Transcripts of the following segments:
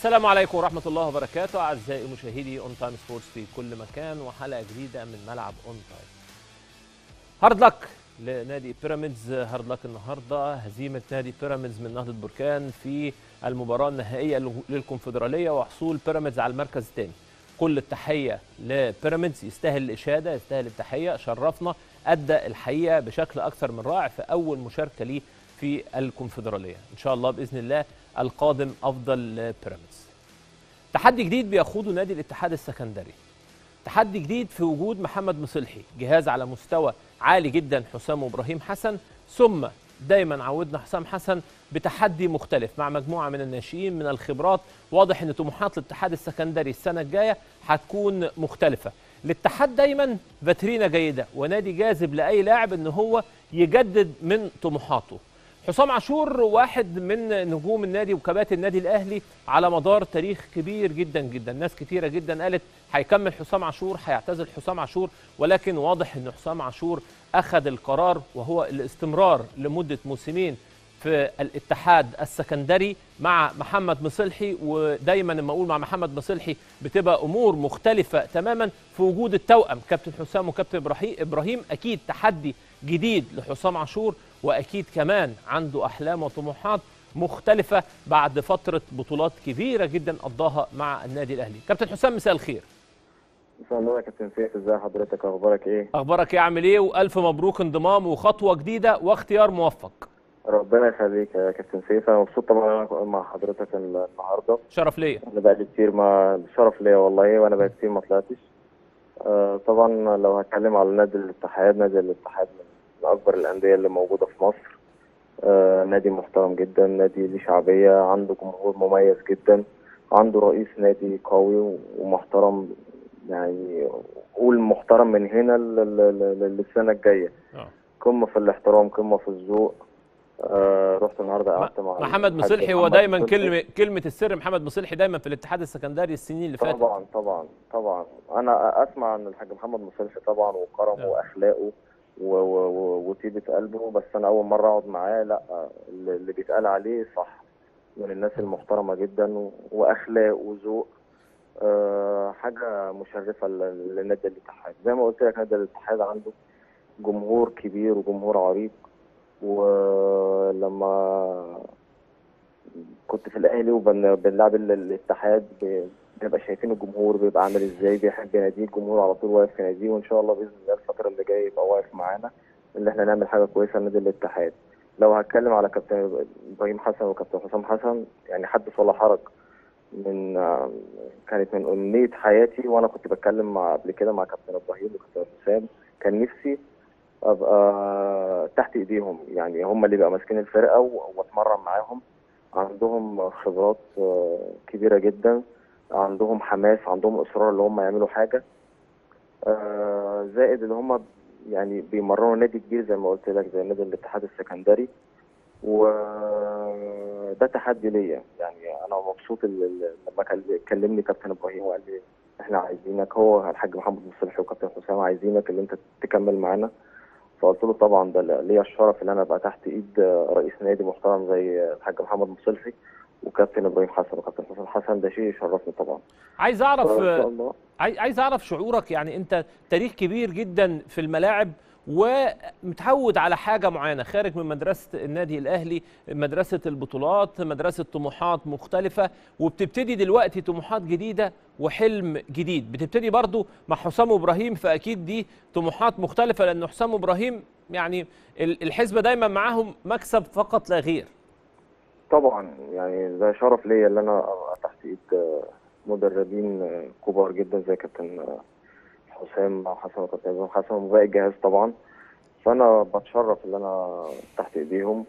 السلام عليكم ورحمة الله وبركاته أعزائي مشاهدي أون تايم سبورتس في كل مكان وحلقة جديدة من ملعب أون تايم. هارد لك لنادي بيراميدز هارد لك النهارده هزيمة نادي بيراميدز من نهضة بركان في المباراة النهائية للكونفدرالية وحصول بيراميدز على المركز الثاني. كل التحية لبيراميدز يستاهل الإشادة يستاهل التحية شرفنا أدى الحقيقة بشكل أكثر من رائع في أول مشاركة ليه في الكونفدرالية إن شاء الله بإذن الله القادم افضل لبيراميدز. تحدي جديد بيخوضه نادي الاتحاد السكندري. تحدي جديد في وجود محمد مصلحي، جهاز على مستوى عالي جدا حسام وابراهيم حسن، ثم دايما عودنا حسام حسن بتحدي مختلف مع مجموعه من الناشئين من الخبرات، واضح ان طموحات الاتحاد السكندري السنه الجايه هتكون مختلفه. الاتحاد دايما فاترينا جيده ونادي جاذب لاي لاعب ان هو يجدد من طموحاته. حسام عاشور واحد من نجوم النادي وكباتن النادي الاهلي على مدار تاريخ كبير جدا جدا ناس كتيره جدا قالت هيكمل حسام عاشور هيعتزل حسام عاشور ولكن واضح ان حسام عاشور اخذ القرار وهو الاستمرار لمده موسمين في الاتحاد السكندري مع محمد مصلحي ودايما لما اقول مع محمد مصلحي بتبقى امور مختلفه تماما في وجود التوأم كابتن حسام وكابتن ابراهيم اكيد تحدي جديد لحسام عاشور واكيد كمان عنده احلام وطموحات مختلفه بعد فتره بطولات كبيره جدا قضاها مع النادي الاهلي كابتن حسام مساء الخير مساء النور يا كابتن سيف ازي حضرتك اخبارك ايه اخبارك ايه عامل ايه والف مبروك انضمام وخطوه جديده واختيار موفق ربنا يخليك يا كابتن سيف انا مبسوط طبعا مع حضرتك النهارده شرف ليا انا بقالي كتير ما شرف ليا والله وانا بقالي كتير ما طلعتش آه طبعا لو هتكلم على نادي الاتحاد نادي الاتحاد من اكبر الانديه اللي موجوده في مصر آه نادي محترم جدا نادي ليه شعبيه عنده جمهور مميز جدا عنده رئيس نادي قوي ومحترم يعني قول محترم من هنا للسنه الجايه قمه في الاحترام قمه في الذوق آه رحت النهارده قعدت مع محمد مصلحي هو دايما كلمه كلمه السر محمد مصلحي دايما في الاتحاد السكندري السنين اللي فاتت طبعا طبعا طبعا انا اسمع عن الحاج محمد مصلحي طبعا وكرمه واخلاقه وطيبه قلبه بس انا اول مره اقعد معاه لا اللي بيتقال عليه صح من الناس المحترمه جدا واخلاق وذوق أه حاجه مشرفه لنادي الاتحاد زي ما قلت لك نادي الاتحاد عنده جمهور كبير وجمهور عريق ولما كنت في الاهلي وبنلعب الاتحاد بنبقى شايفين الجمهور بيبقى عامل ازاي بيحب ناديه الجمهور على طول واقف في ناديه وان شاء الله باذن الله الفتره اللي جايه يبقى واقف معانا ان احنا نعمل حاجه كويسه لنادي الاتحاد لو هتكلم على كابتن ابراهيم حسن وكابتن حسام حسن يعني حدث ولا حرج من كانت من امنيه حياتي وانا كنت بتكلم مع قبل كده مع كابتن ابراهيم وكابتن حسام كان نفسي ابقى تحت ايديهم يعني هم اللي بقى ماسكين الفرقه واتمرن معاهم عندهم خبرات كبيره جدا عندهم حماس عندهم اصرار ان هم يعملوا حاجه زائد اللي هم يعني بيمرنوا نادي كبير زي ما قلت لك زي نادي الاتحاد السكندري وده تحدي ليا يعني انا مبسوط لما كلمني كابتن ابراهيم وقال لي احنا عايزينك هو الحاج محمد مصلحي وكابتن حسام عايزينك اللي انت تكمل معانا فقلت له طبعا ده ليا الشرف ان انا ابقى تحت ايد رئيس نادي محترم زي الحاج محمد مصلحي وكابتن ابراهيم حسن وكابتن حسن حسن ده شيء يشرفني طبعا عايز اعرف عايز اعرف شعورك يعني انت تاريخ كبير جدا في الملاعب ومتعود على حاجة معينة خارج من مدرسة النادي الأهلي مدرسة البطولات مدرسة طموحات مختلفة وبتبتدي دلوقتي طموحات جديدة وحلم جديد بتبتدي برضو مع حسام إبراهيم فأكيد دي طموحات مختلفة لأن حسام إبراهيم يعني الحسبة دايما معاهم مكسب فقط لا غير طبعا يعني ده شرف ليا ان انا ابقى تحت ايد مدربين كبار جدا زي كابتن حسام حسن وكابتن حسن وباقي الجهاز طبعا فانا بتشرف ان انا تحت ايديهم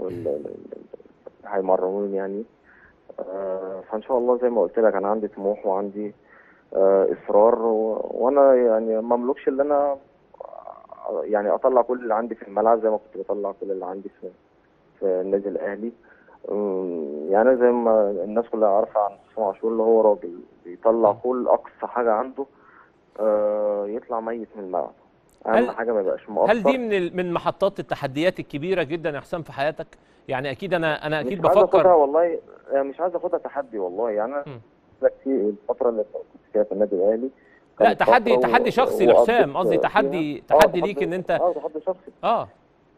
هيمرنوني يعني فان شاء الله زي ما قلت لك انا عندي طموح وعندي اصرار وانا يعني ما املكش ان انا يعني اطلع كل اللي عندي في الملعب زي ما كنت بطلع كل اللي عندي في في النادي الاهلي يعني زي ما الناس كلها عارفه عن حسام عاشور اللي هو راجل بيطلع كل اقصى حاجه عنده آه يطلع ميت من الملعب اهم هل- حاجه ما يبقاش مقصر هل دي من ال- من محطات التحديات الكبيره جدا يا حسام في حياتك يعني اكيد انا انا اكيد مش عايز اخدها بفكر والله يعني مش عايز اخدها تحدي والله يعني انا مم. لك في الفتره اللي كنت فيها في النادي الاهلي لا كانت تحدي فترة تحدي و- شخصي وقضيت لحسام قصدي فيها- تحدي آه، تحدي ليك ان انت اه تحدي شخصي اه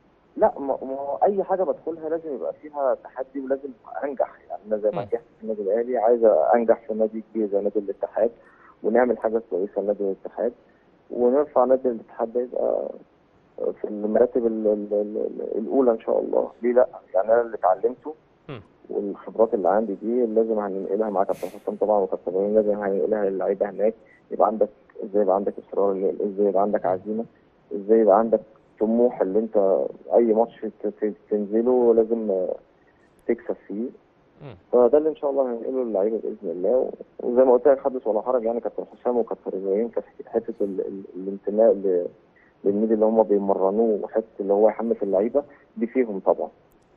لا ما ما هو اي حاجه بدخلها لازم يبقى فيها تحدي ولازم انجح يعني انا زي ما مم. نجحت في النادي الاهلي عايز انجح في نادي كبير زي نادي الاتحاد ونعمل حاجه كويسه لنادي الاتحاد ونرفع نادي الاتحاد ده يبقى في المراتب ال- ال- ال- الاولى ان شاء الله ليه لا يعني انا اللي اتعلمته مم. والخبرات اللي عندي دي لازم هننقلها مع كابتن حسام طبعا وكابتن ابراهيم لازم هننقلها للعيبه هناك يبقى عندك ازاي يبقى عندك اصرار ازاي يبقى عندك عزيمه ازاي يبقى عندك طموح اللي انت اي ماتش ت- ت- تنزله لازم آه، تكسب فيه مم. فده اللي ان شاء الله هننقله للعيبه باذن الله و- وزي ما قلت لك حدث ولا حرج يعني كابتن حسام وكابتن ابراهيم في حته ال- ال- الانتماء ل- للنادي اللي هم بيمرنوه وحته اللي هو يحمس اللعيبه دي فيهم طبعا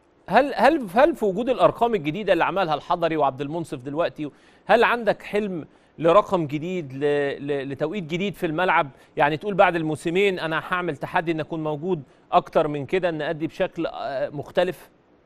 هل هل هل في وجود الارقام الجديده اللي عملها الحضري وعبد المنصف دلوقتي هل عندك حلم لرقم جديد ل... ل... لتوقيت جديد في الملعب يعني تقول بعد الموسمين انا هعمل تحدي ان اكون موجود اكتر من كده ان ادي بشكل آه، مختلف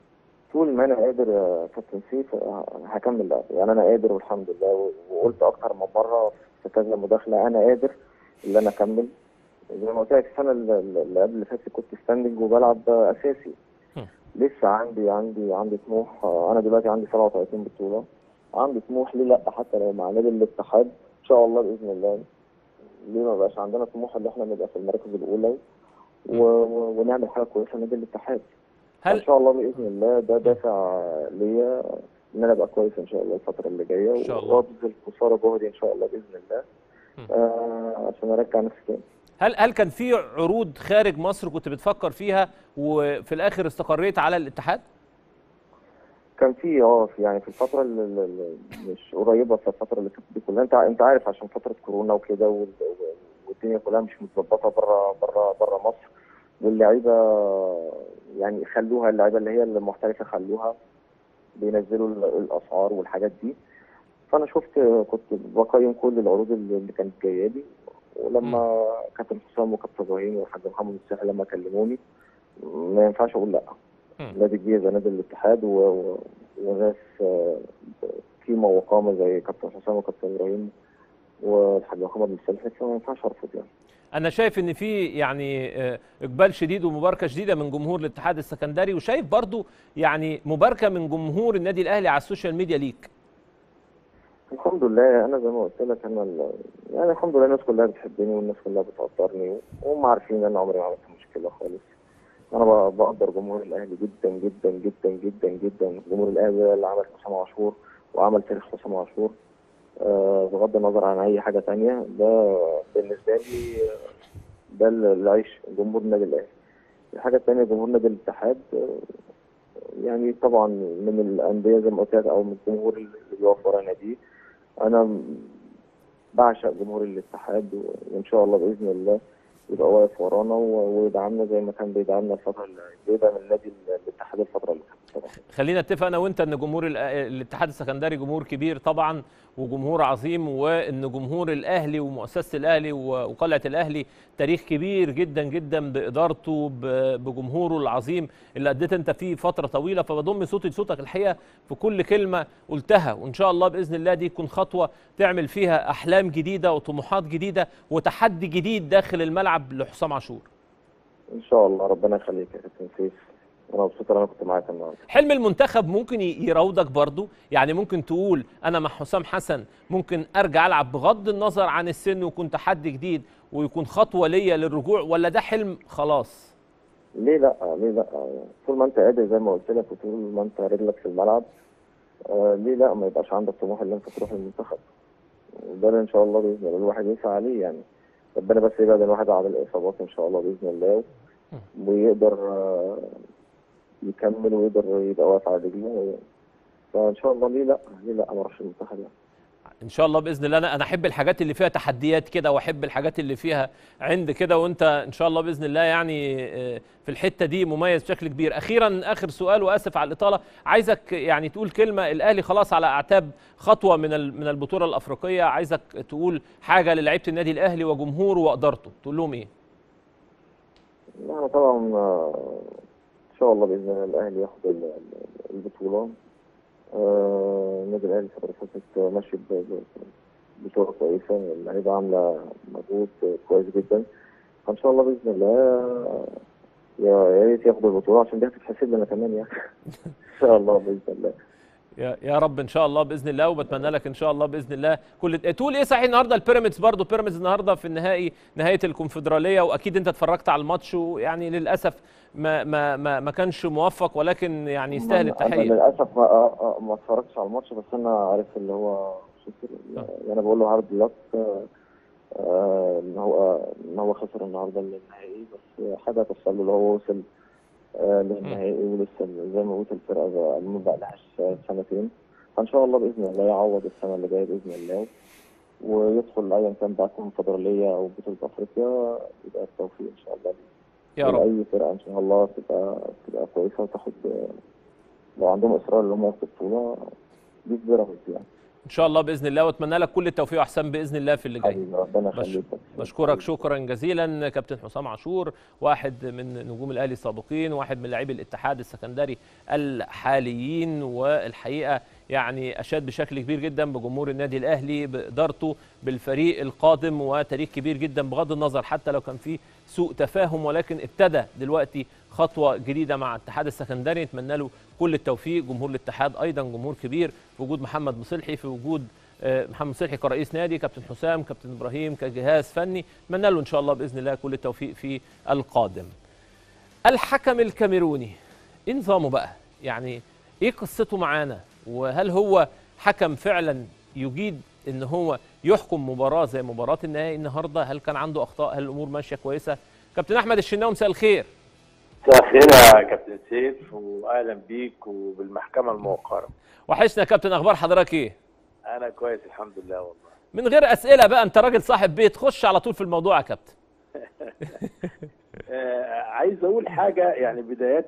طول ما انا قادر يا كابتن سيف آه، هكمل لعب يعني انا قادر والحمد لله و- وقلت اكتر من مره في كذا مداخله انا قادر ان انا اكمل زي ما قلت لك السنه اللي اللي قبل اللي فاتت كنت ستاندنج وبلعب اساسي هم. لسه عندي عندي عندي طموح آه، انا دلوقتي عندي 37 بطوله عندي طموح ليه لا حتى لو مع نادي الاتحاد ان شاء الله باذن الله ليه ما بقاش عندنا طموح ان احنا نبقى في المراكز الاولى و... و... ونعمل حاجه كويسه نادي الاتحاد ان هل شاء الله باذن الله ده دافع ليا ان انا ابقى كويس ان شاء الله الفتره اللي جايه إن شاء الله. وابذل قصارى جهدي ان شاء الله باذن الله م. آه عشان ارجع نفسي تاني هل هل كان في عروض خارج مصر كنت بتفكر فيها وفي الاخر استقريت على الاتحاد كان في اه في- يعني في الفتره اللي اللي مش قريبه في الفتره اللي فاتت دي كلها انت انت عارف عشان فتره كورونا وكده وال- والدنيا كلها مش متظبطه بره بره بره مصر واللعيبه يعني خلوها اللعيبه اللي هي المحترفه خلوها بينزلوا ال- الاسعار والحاجات دي فانا شفت كنت بقيم كل العروض اللي اللي كانت جايه لي ولما كابتن حسام وكابتن ابراهيم والحاج محمد الساحل لما كلموني ما ينفعش اقول لا مم. نادي كبير زي نادي الاتحاد و... و... وناس آه، قيمه وقامه زي كابتن حسام وكابتن ابراهيم والحاج محمد السلحي فما ينفعش ارفض يعني انا شايف ان في يعني آه، اقبال شديد ومباركه شديده من جمهور الاتحاد السكندري وشايف برضو يعني مباركه من جمهور النادي الاهلي على السوشيال ميديا ليك الحمد لله انا زي ما قلت لك انا ال... يعني الحمد لله الناس كلها بتحبني والناس كلها بتقدرني وهم عارفين ان انا عمري ما عملت مشكله خالص انا ب- بقدر جمهور الاهلي جدا جدا جدا جدا جدا جمهور الاهلي ده اللي عمل حسام عاشور وعمل تاريخ حسام عاشور آه بغض النظر عن اي حاجه تانية ده بالنسبه لي آه، ده اللي عايش جمهور النادي الاهلي الحاجه التانية جمهور نادي الاتحاد آه، يعني طبعا من الانديه زي ما قلت لك او من الجمهور اللي بيقف ورا ناديه انا م- بعشق جمهور الاتحاد و- وان شاء الله باذن الله يبقى واقف ورانا و- ويدعمنا زي ما كان بيدعمنا الفتره اللي بيدعم النادي ال- الاتحاد الفتره اللي فاتت طبعا خلينا نتفق انا وانت ان جمهور الأ- الاتحاد السكندري جمهور كبير طبعا وجمهور عظيم وان جمهور الاهلي ومؤسسه الاهلي و- وقلعه الاهلي تاريخ كبير جدا جدا بادارته ب- بجمهوره العظيم اللي اديت انت فيه فتره طويله فبضم صوتي لصوتك الحقيقه في كل كلمه قلتها وان شاء الله باذن الله دي تكون خطوه تعمل فيها احلام جديده وطموحات جديده وتحدي جديد داخل الملعب لحسام عاشور ان شاء الله ربنا يخليك يا كابتن سيف انا مبسوط ان انا كنت معاك النهارده حلم المنتخب ممكن ي- يراودك برضو يعني ممكن تقول انا مع حسام حسن ممكن ارجع العب بغض النظر عن السن ويكون تحدي جديد ويكون خطوه ليا للرجوع ولا ده حلم خلاص ليه لا ليه لا طول ما انت قادر زي ما قلت لك وطول ما انت رجلك في الملعب آه ليه لا ما يبقاش عندك طموح ان انت تروح المنتخب وده اللي ان شاء الله باذن الله الواحد يسعى عليه يعني ربنا بس يبعد الواحد عن الاصابات ان شاء الله باذن الله ويقدر آه، يكمل ويقدر يبقى واقف على رجله فان شاء الله ليه لا ليه لا ما اروحش المنتخب يعني ان شاء الله باذن الله انا انا احب الحاجات اللي فيها تحديات كده واحب الحاجات اللي فيها عند كده وانت ان شاء الله باذن الله يعني آه، في الحته دي مميز بشكل كبير اخيرا اخر سؤال واسف على الاطاله عايزك يعني تقول كلمه الاهلي خلاص على اعتاب خطوه من ال- من البطوله الافريقيه عايزك تقول حاجه للاعيبه النادي الاهلي وجمهوره وادارته تقول لهم ايه يعني طبعا آه، ان شاء الله باذن الله الاهلي ياخد ال- ال- البطوله آه، النادي الاهلي الفتره اللي فاتت ماشي ب- ب- بصوره كويسه اللعيبه عامله مجهود كويس جدا فان شاء الله باذن الله يا يا ريت ياخدوا البطوله عشان دي هتتحسب لنا كمان يعني ان شاء الله باذن الله يا يا رب ان شاء الله باذن الله وبتمنى لك ان شاء الله باذن الله كل تقول ايه صحيح النهارده البيراميدز برضو بيراميدز النهارده في النهائي نهايه الكونفدراليه واكيد انت اتفرجت على الماتش ويعني للاسف ما ما ما, ما كانش موفق ولكن يعني يستاهل أنا التحيه للاسف ما, آه، آه، ما اتفرجتش على الماتش بس انا عارف اللي هو خسر يعني انا بقول له هارد لك ان هو ان هو خسر النهارده النهائي بس حاجه تحصل له اللي هو وصل آه، للنهائي ولسه زي ما قلت الفرقه بقى ما بقالهاش سنتين فان شاء الله باذن الله يعوض السنه اللي جايه باذن الله ويدخل ايا كان بقى كونفدراليه او بطوله افريقيا يبقى التوفيق ان شاء الله يا رب اي فرقه ان شاء الله تبقى تبقى كويسه وتاخد لو عندهم اصرار ان هم ياخدوا بطوله دي بيراميدز يعني ان شاء الله باذن الله واتمنى لك كل التوفيق واحسن باذن الله في اللي جاي حبيبي ربنا بش- يخليك بشكرك شكرا جزيلا كابتن حسام عاشور واحد من نجوم الاهلي السابقين واحد من لاعبي الاتحاد السكندري الحاليين والحقيقه يعني اشاد بشكل كبير جدا بجمهور النادي الاهلي بادارته بالفريق القادم وتاريخ كبير جدا بغض النظر حتى لو كان في سوء تفاهم ولكن ابتدى دلوقتي خطوه جديده مع الاتحاد السكندري نتمنى له كل التوفيق جمهور الاتحاد ايضا جمهور كبير في وجود محمد مصلحي في وجود آه، محمد مصلحي كرئيس نادي كابتن حسام كابتن ابراهيم كجهاز فني اتمنى له ان شاء الله باذن الله كل التوفيق في القادم الحكم الكاميروني ايه نظامه بقى يعني ايه قصته معانا وهل هو حكم فعلا يجيد ان هو يحكم مباراه زي مباراه النهائي النهارده هل كان عنده اخطاء هل الامور ماشيه كويسه كابتن احمد الشناوي مساء الخير مساء الخير يا كابتن سيف واهلا بيك وبالمحكمه الموقره وحشنا يا كابتن اخبار حضرتك ايه انا كويس الحمد لله والله من غير اسئله بقى انت راجل صاحب بيت خش على طول في الموضوع يا كابتن آه عايز اقول حاجه يعني بدايه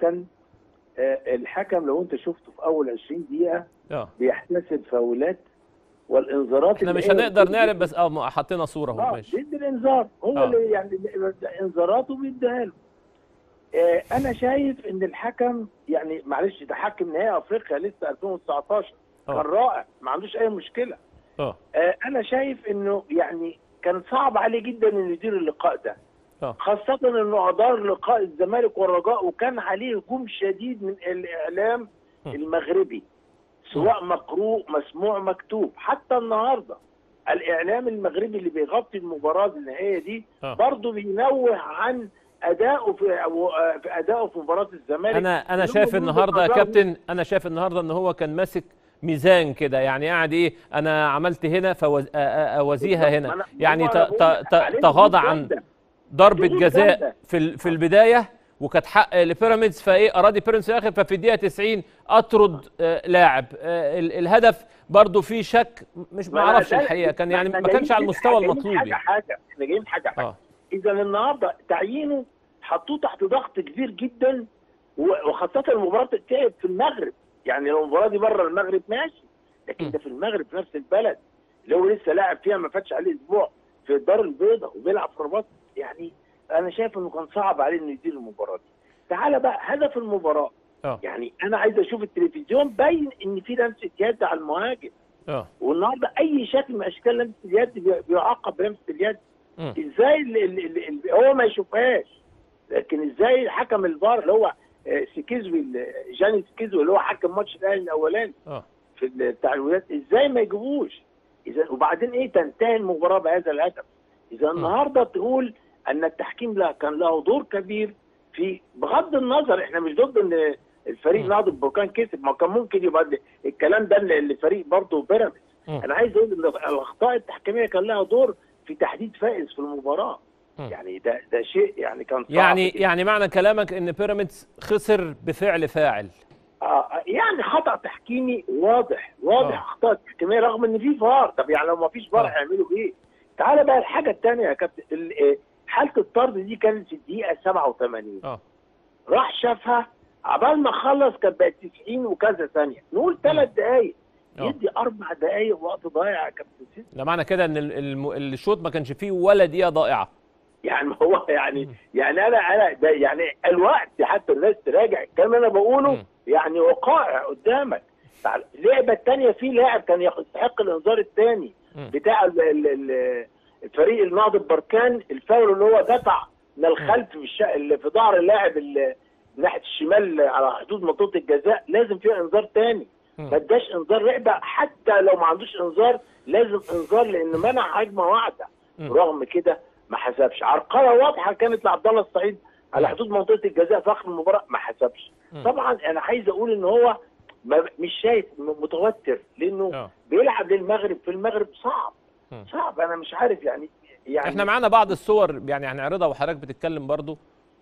آه الحكم لو انت شفته في اول 20 دقيقه اه بيحتسب فاولات والانذارات احنا اللي مش هي هنقدر بتدي- نعرف بس اه حطينا صوره اهو اه ماشي بيدي الانذار هو آه. اللي يعني انذاراته بيديها له آه انا شايف ان الحكم يعني معلش ده حكم نهائي افريقيا لسه 2019 آه. كان رائع ما عندوش اي مشكله اه آه، انا شايف انه يعني كان صعب عليه جدا انه يدير اللقاء ده اه خاصة انه ادار لقاء الزمالك والرجاء وكان عليه هجوم شديد من الاعلام م. المغربي سواء مقروء مسموع مكتوب حتى النهارده الاعلام المغربي اللي بيغطي المباراة النهائية دي آه. برضه بينوه عن ادائه في أو- في ادائه في مباراة الزمالك انا انا اللي شايف هم من النهارده يا وجهة نظرهم كابتن انا شايف النهارده ان هو كان ماسك ميزان كده يعني قاعد ايه انا عملت هنا فاوازيها ما هنا أنا- يعني هو ت- أنا بقول ت- لك ت- عليه تغاضى هجوم عن جامدة. ضربه هجوم جزاء جامدة. في ال- في البدايه وكانت حق لبيراميدز فايه ارادي بيراميدز في الاخر ففي الدقيقه 90 اطرد آه، لاعب آه، ال- الهدف برضو فيه شك مش ما أنا اعرفش ده- الحقيقه كان يعني إحنا ما كانش جايين على المستوى جايين المطلوب حاجه يعني حاجه احنا جايين حاجه حاجه اه اذا النهارده تعيينه حطوه تحت ضغط كبير جدا و- وخاصه المباراه بتتلعب في المغرب يعني لو المباراه دي بره المغرب ماشي لكن م. ده في المغرب في نفس البلد اللي هو لسه لاعب فيها ما فاتش عليه اسبوع في الدار البيضاء وبيلعب في رباط يعني انا شايف انه كان صعب عليه انه يدير المباراه دي تعالى بقى هدف المباراه اه يعني انا عايز اشوف التلفزيون باين ان في لمسه يد على المهاجم اه والنهارده اي شكل من اشكال لمسه اليد بي- بيعاقب بلمسه اليد مم. ازاي اللي اللي اللي هو ما يشوفهاش لكن ازاي حكم الفار اللي هو آه، سكيزوي ال- جاني سكيزوي اللي هو حكم ماتش الاهلي الاولاني اه في التعويضات ازاي ما يجيبوش اذا وبعدين ايه تنتهي المباراه بهذا الهدف اذا النهارده تقول ان التحكيم لا كان له دور كبير في بغض النظر احنا مش ضد ان الفريق مم. نهضه بركان كسب ما كان ممكن يبقى ال- الكلام ده ل- لفريق برضه بيراميدز مم. انا عايز اقول ان الاخطاء التحكيميه كان لها دور في تحديد فائز في المباراه مم. يعني ده ده شيء يعني كان صعب يعني جداً. يعني معنى كلامك ان بيراميدز خسر بفعل فاعل آه يعني خطا تحكيمي واضح واضح آه. اخطاء تحكيميه رغم ان في فار طب يعني لو ما فيش فار آه. هيعملوا ايه؟ تعالى بقى الحاجه الثانيه يا كابتن ال- آه، حاله الطرد دي كانت في الدقيقه 87 اه راح شافها عبال ما خلص كانت بقت 90 وكذا ثانيه نقول ثلاث دقائق آه. يدي اربع دقائق وقت ضايع يا كابتن سيد ده معنى كده ان ال- الم- الشوط ما كانش فيه ولا دقيقه ضائعه يعني هو يعني يعني انا انا ده يعني الوقت حتى الناس تراجع الكلام اللي انا بقوله مم. يعني وقائع قدامك تعال- اللعبه الثانيه في لاعب كان يستحق الانذار الثاني مم. بتاع ال- ال- ال- الفريق النهضه بركان الفاول اللي هو دفع من الخلف في الش... اللي في ظهر اللاعب اللي ناحيه الشمال على حدود منطقه الجزاء لازم فيه انذار ثاني مم. ما اداش انذار لعبه حتى لو ما عندوش انذار لازم انذار لان منع هجمه واحده مم. رغم كده ما حسبش عرقله واضحه كانت لعبد الله السعيد على مم. حدود منطقه الجزاء في اخر المباراه ما حسبش مم. طبعا انا عايز اقول ان هو ما مش شايف م- متوتر لانه آه. بيلعب للمغرب في المغرب صعب مم. صعب انا مش عارف يعني يعني احنا معانا بعض الصور يعني هنعرضها وحضرتك بتتكلم برضو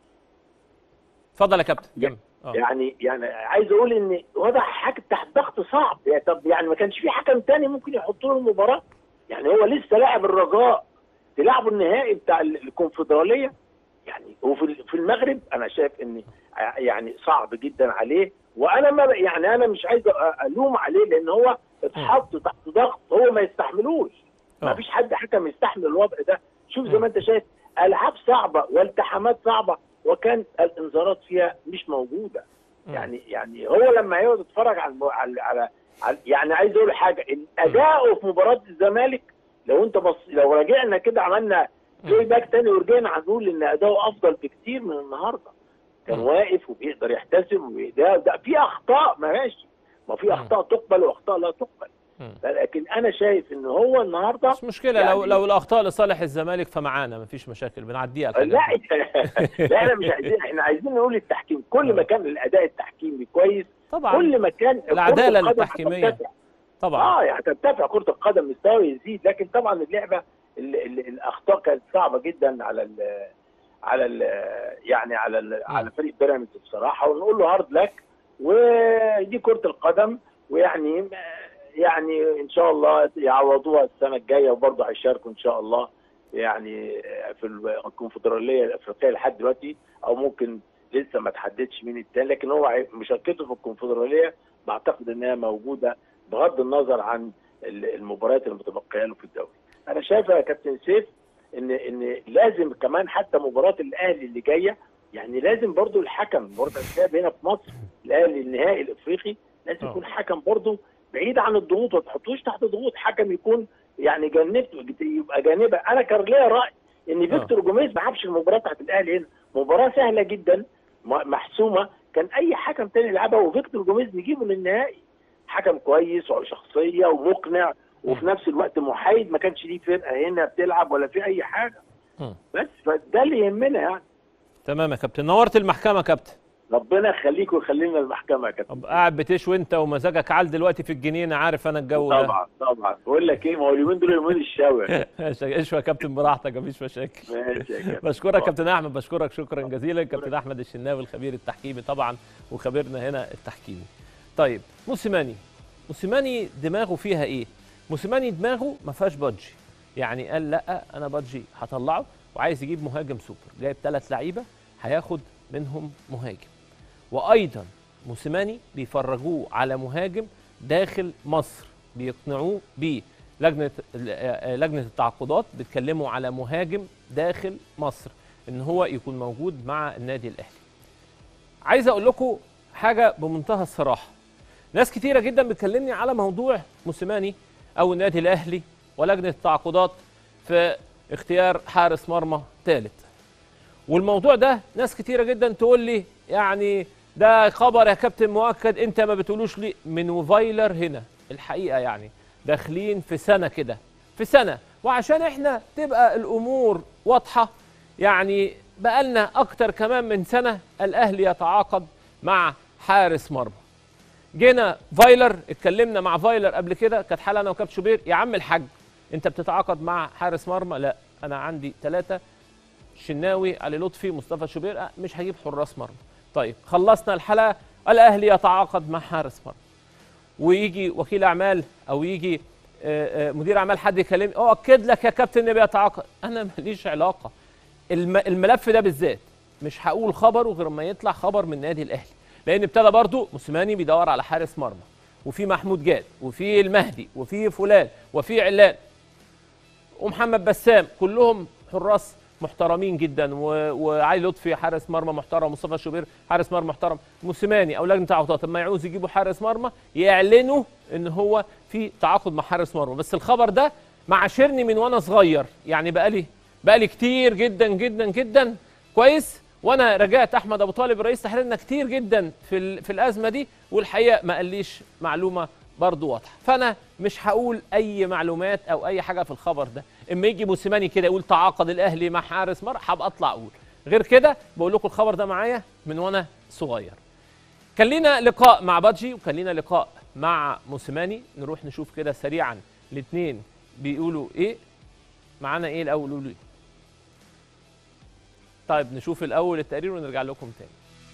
اتفضل يا كابتن جنب اه يعني يعني عايز اقول ان وضع حاجه تحت ضغط صعب يعني طب يعني ما كانش في حكم تاني ممكن يحط له المباراه يعني هو لسه لاعب الرجاء تلعبوا النهائي بتاع ال- الكونفدراليه يعني وفي ال- في المغرب انا شايف ان ع- يعني صعب جدا عليه وانا ما ب- يعني انا مش عايز أ- الوم عليه لان هو اتحط تحت ضغط هو ما يستحملوش ما آه. فيش حد حكم يستحمل الوضع ده شوف زي مم. ما انت شايف العاب صعبه والتحامات صعبه وكان الانذارات فيها مش موجوده مم. يعني يعني هو لما يقعد يتفرج على الم- على, على, على يعني عايز اقول حاجه اداؤه في مباراه الزمالك لو انت بص لو راجعنا كده عملنا بلاي باك تاني ورجعنا هنقول ان اداؤه افضل بكتير من النهارده كان مم. واقف وبيقدر يحتسب وده ده في اخطاء ماشي ما في مم. اخطاء تقبل واخطاء لا تقبل مم. لكن انا شايف ان هو النهارده مش مشكله لو يعني- لو الاخطاء لصالح الزمالك فمعانا مفيش مشاكل بنعديها الحاجات لا دي. لا احنا مش عايزين احنا عايزين نقول التحكيم كل آه. ما كان الاداء التحكيمي كويس طبعا كل ما كان كرة العدالة القدم التحكيمية. هترتفع. طبعا اه يعني ترتفع كره القدم مستوى يزيد لكن طبعا اللعبه ال ال الاخطاء كانت صعبه جدا على ال على ال يعني على ال على فريق بيراميدز بصراحه ونقول له هارد لك ودي كره القدم ويعني يعني ان شاء الله يعوضوها السنه الجايه وبرضه هيشاركوا ان شاء الله يعني في الكونفدراليه الافريقيه لحد دلوقتي او ممكن لسه ما تحددش مين التاني لكن هو مشاركته في الكونفدراليه بعتقد انها موجوده بغض النظر عن المباريات المتبقيه له في الدوري. انا شايف يا كابتن سيف ان ان لازم كمان حتى مباراه الاهلي اللي جايه يعني لازم برضو الحكم مباراه الشباب هنا في مصر الاهلي النهائي الافريقي لازم آه. يكون حكم برضو بعيد عن الضغوط ما تحطوش تحت ضغوط حكم يكون يعني جنبته يبقى جانبه انا كان ليا راي ان فيكتور جوميز ما لعبش المباراه بتاعت الاهلي هنا مباراه سهله جدا م- محسومه كان اي حكم تاني يلعبها وفيكتور جوميز نجيبه للنهائي حكم كويس وشخصيه ومقنع وفي نفس الوقت محايد ما كانش ليه فرقه هنا بتلعب ولا في اي حاجه مم. بس فده اللي يهمنا يعني تمام يا كابتن نورت المحكمه يا كابتن ربنا يخليك ويخلينا المحكمه يا كابتن طب قاعد بتشوي انت ومزاجك عال دلوقتي في الجنينه عارف انا الجو ده طبعا طبعا بقول لك ايه ما هو اليومين دول يومين الشاوي ماشي اشوى يا كابتن براحتك مفيش مشاكل ماشي يا كابتن بشكرك كابتن احمد بشكرك شكرا جزيلا كابتن احمد الشناوي الخبير التحكيمي طبعا وخبيرنا هنا التحكيمي طيب موسيماني موسيماني دماغه فيها ايه موسيماني دماغه ما فيهاش بادجي يعني قال لا انا بادجي هطلعه وعايز يجيب مهاجم سوبر جايب ثلاث لعيبه هياخد منهم مهاجم وايضا موسيماني بيفرجوه على مهاجم داخل مصر بيقنعوه بيه لجنه آه، لجنه التعاقدات بيتكلموا على مهاجم داخل مصر ان هو يكون موجود مع النادي الاهلي عايز اقول لكم حاجه بمنتهى الصراحه ناس كتيره جدا بتكلمني على موضوع موسيماني او النادي الاهلي ولجنه التعاقدات في اختيار حارس مرمى ثالث والموضوع ده ناس كتيره جدا تقول لي يعني ده خبر يا كابتن مؤكد انت ما بتقولوش لي من وفايلر هنا الحقيقه يعني داخلين في سنه كده في سنه وعشان احنا تبقى الامور واضحه يعني بقالنا اكتر كمان من سنه الاهلي يتعاقد مع حارس مرمى جينا فايلر اتكلمنا مع فايلر قبل كده كانت حاله انا وكابتن شوبير يا عم الحاج انت بتتعاقد مع حارس مرمى لا انا عندي ثلاثه شناوي علي لطفي مصطفى شوبير أه مش هجيب حراس مرمى طيب خلصنا الحلقه الاهلي يتعاقد مع حارس مرمى ويجي وكيل اعمال او يجي آه، آه، مدير اعمال حد يكلمني اؤكد لك يا كابتن ان بيتعاقد انا ماليش علاقه الم- الملف ده بالذات مش هقول خبره غير ما يطلع خبر من النادي الاهلي لان ابتدى برضو موسيماني بيدور على حارس مرمى وفي محمود جاد وفي المهدي وفي فلان وفي علان ومحمد بسام كلهم حراس محترمين جدا و- وعلي لطفي حارس مرمى محترم مصطفى شوبير حارس مرمى محترم موسيماني او لجنه تعاقدات لما يعوز يجيبوا حارس مرمى يعلنوا ان هو في تعاقد مع حارس مرمى بس الخبر ده معاشرني من وانا صغير يعني بقالي بقالي كتير جدا جدا جدا كويس وانا رجعت احمد ابو طالب رئيس تحريرنا كتير جدا في ال- في الازمه دي والحقيقه ما قاليش معلومه برضو واضحه فانا مش هقول اي معلومات او اي حاجه في الخبر ده اما يجي موسيماني كده يقول تعاقد الاهلي مع حارس مرمى هبقى اطلع اقول غير كده بقول لكم الخبر ده معايا من وانا صغير كان لينا لقاء مع بادجي وكان لينا لقاء مع موسيماني نروح نشوف كده سريعا الاثنين بيقولوا ايه معانا ايه الاول قولوا ايه طيب نشوف الاول التقرير ونرجع لكم تاني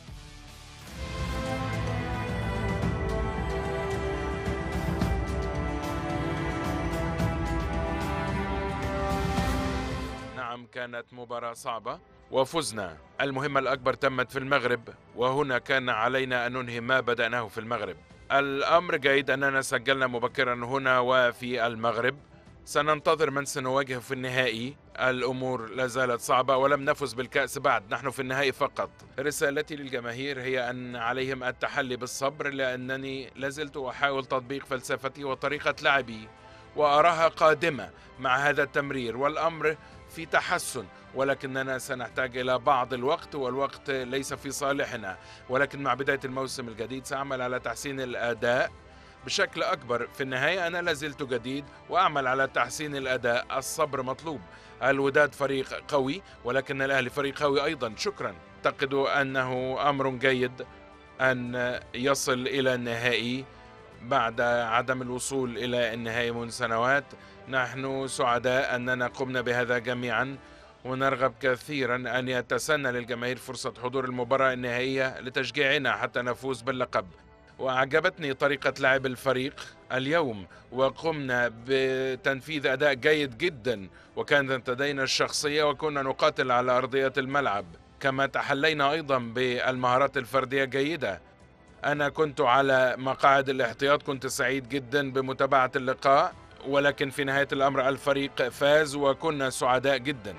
نعم كانت مباراة صعبة وفزنا المهمة الأكبر تمت في المغرب وهنا كان علينا أن ننهي ما بدأناه في المغرب الأمر جيد أننا سجلنا مبكرا هنا وفي المغرب سننتظر من سنواجه في النهائي الأمور لا زالت صعبة ولم نفز بالكأس بعد نحن في النهائي فقط رسالتي للجماهير هي أن عليهم التحلي بالصبر لأنني لازلت أحاول تطبيق فلسفتي وطريقة لعبي وأراها قادمة مع هذا التمرير والأمر في تحسن ولكننا سنحتاج إلى بعض الوقت والوقت ليس في صالحنا ولكن مع بداية الموسم الجديد سأعمل على تحسين الأداء بشكل أكبر في النهاية أنا لازلت جديد وأعمل على تحسين الأداء الصبر مطلوب الوداد فريق قوي ولكن الأهلي فريق قوي أيضا شكرا أعتقد أنه أمر جيد أن يصل إلى النهائي بعد عدم الوصول إلى النهائي منذ سنوات نحن سعداء أننا قمنا بهذا جميعا ونرغب كثيرا أن يتسنى للجماهير فرصة حضور المباراة النهائية لتشجيعنا حتى نفوز باللقب وأعجبتني طريقة لعب الفريق اليوم وقمنا بتنفيذ أداء جيد جدا وكانت لدينا الشخصية وكنا نقاتل على أرضية الملعب كما تحلينا أيضا بالمهارات الفردية جيدة أنا كنت على مقاعد الاحتياط كنت سعيد جدا بمتابعة اللقاء ولكن في نهاية الأمر الفريق فاز وكنا سعداء جدا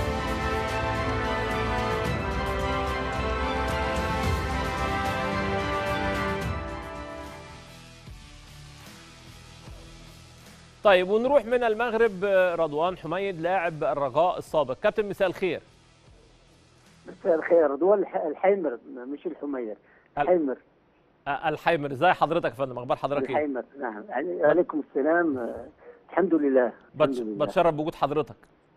طيب ونروح من المغرب آه، رضوان حميد لاعب الرجاء السابق كابتن مساء الخير مساء الخير دول الح- الحيمر مش الحمير الحيمر آه، الحيمر ازي حضرتك يا فندم اخبار حضرتك ايه الحيمر نعم علي- عليكم السلام آه، الحمد لله الحمد بتش- لله بتشرف بوجود حضرتك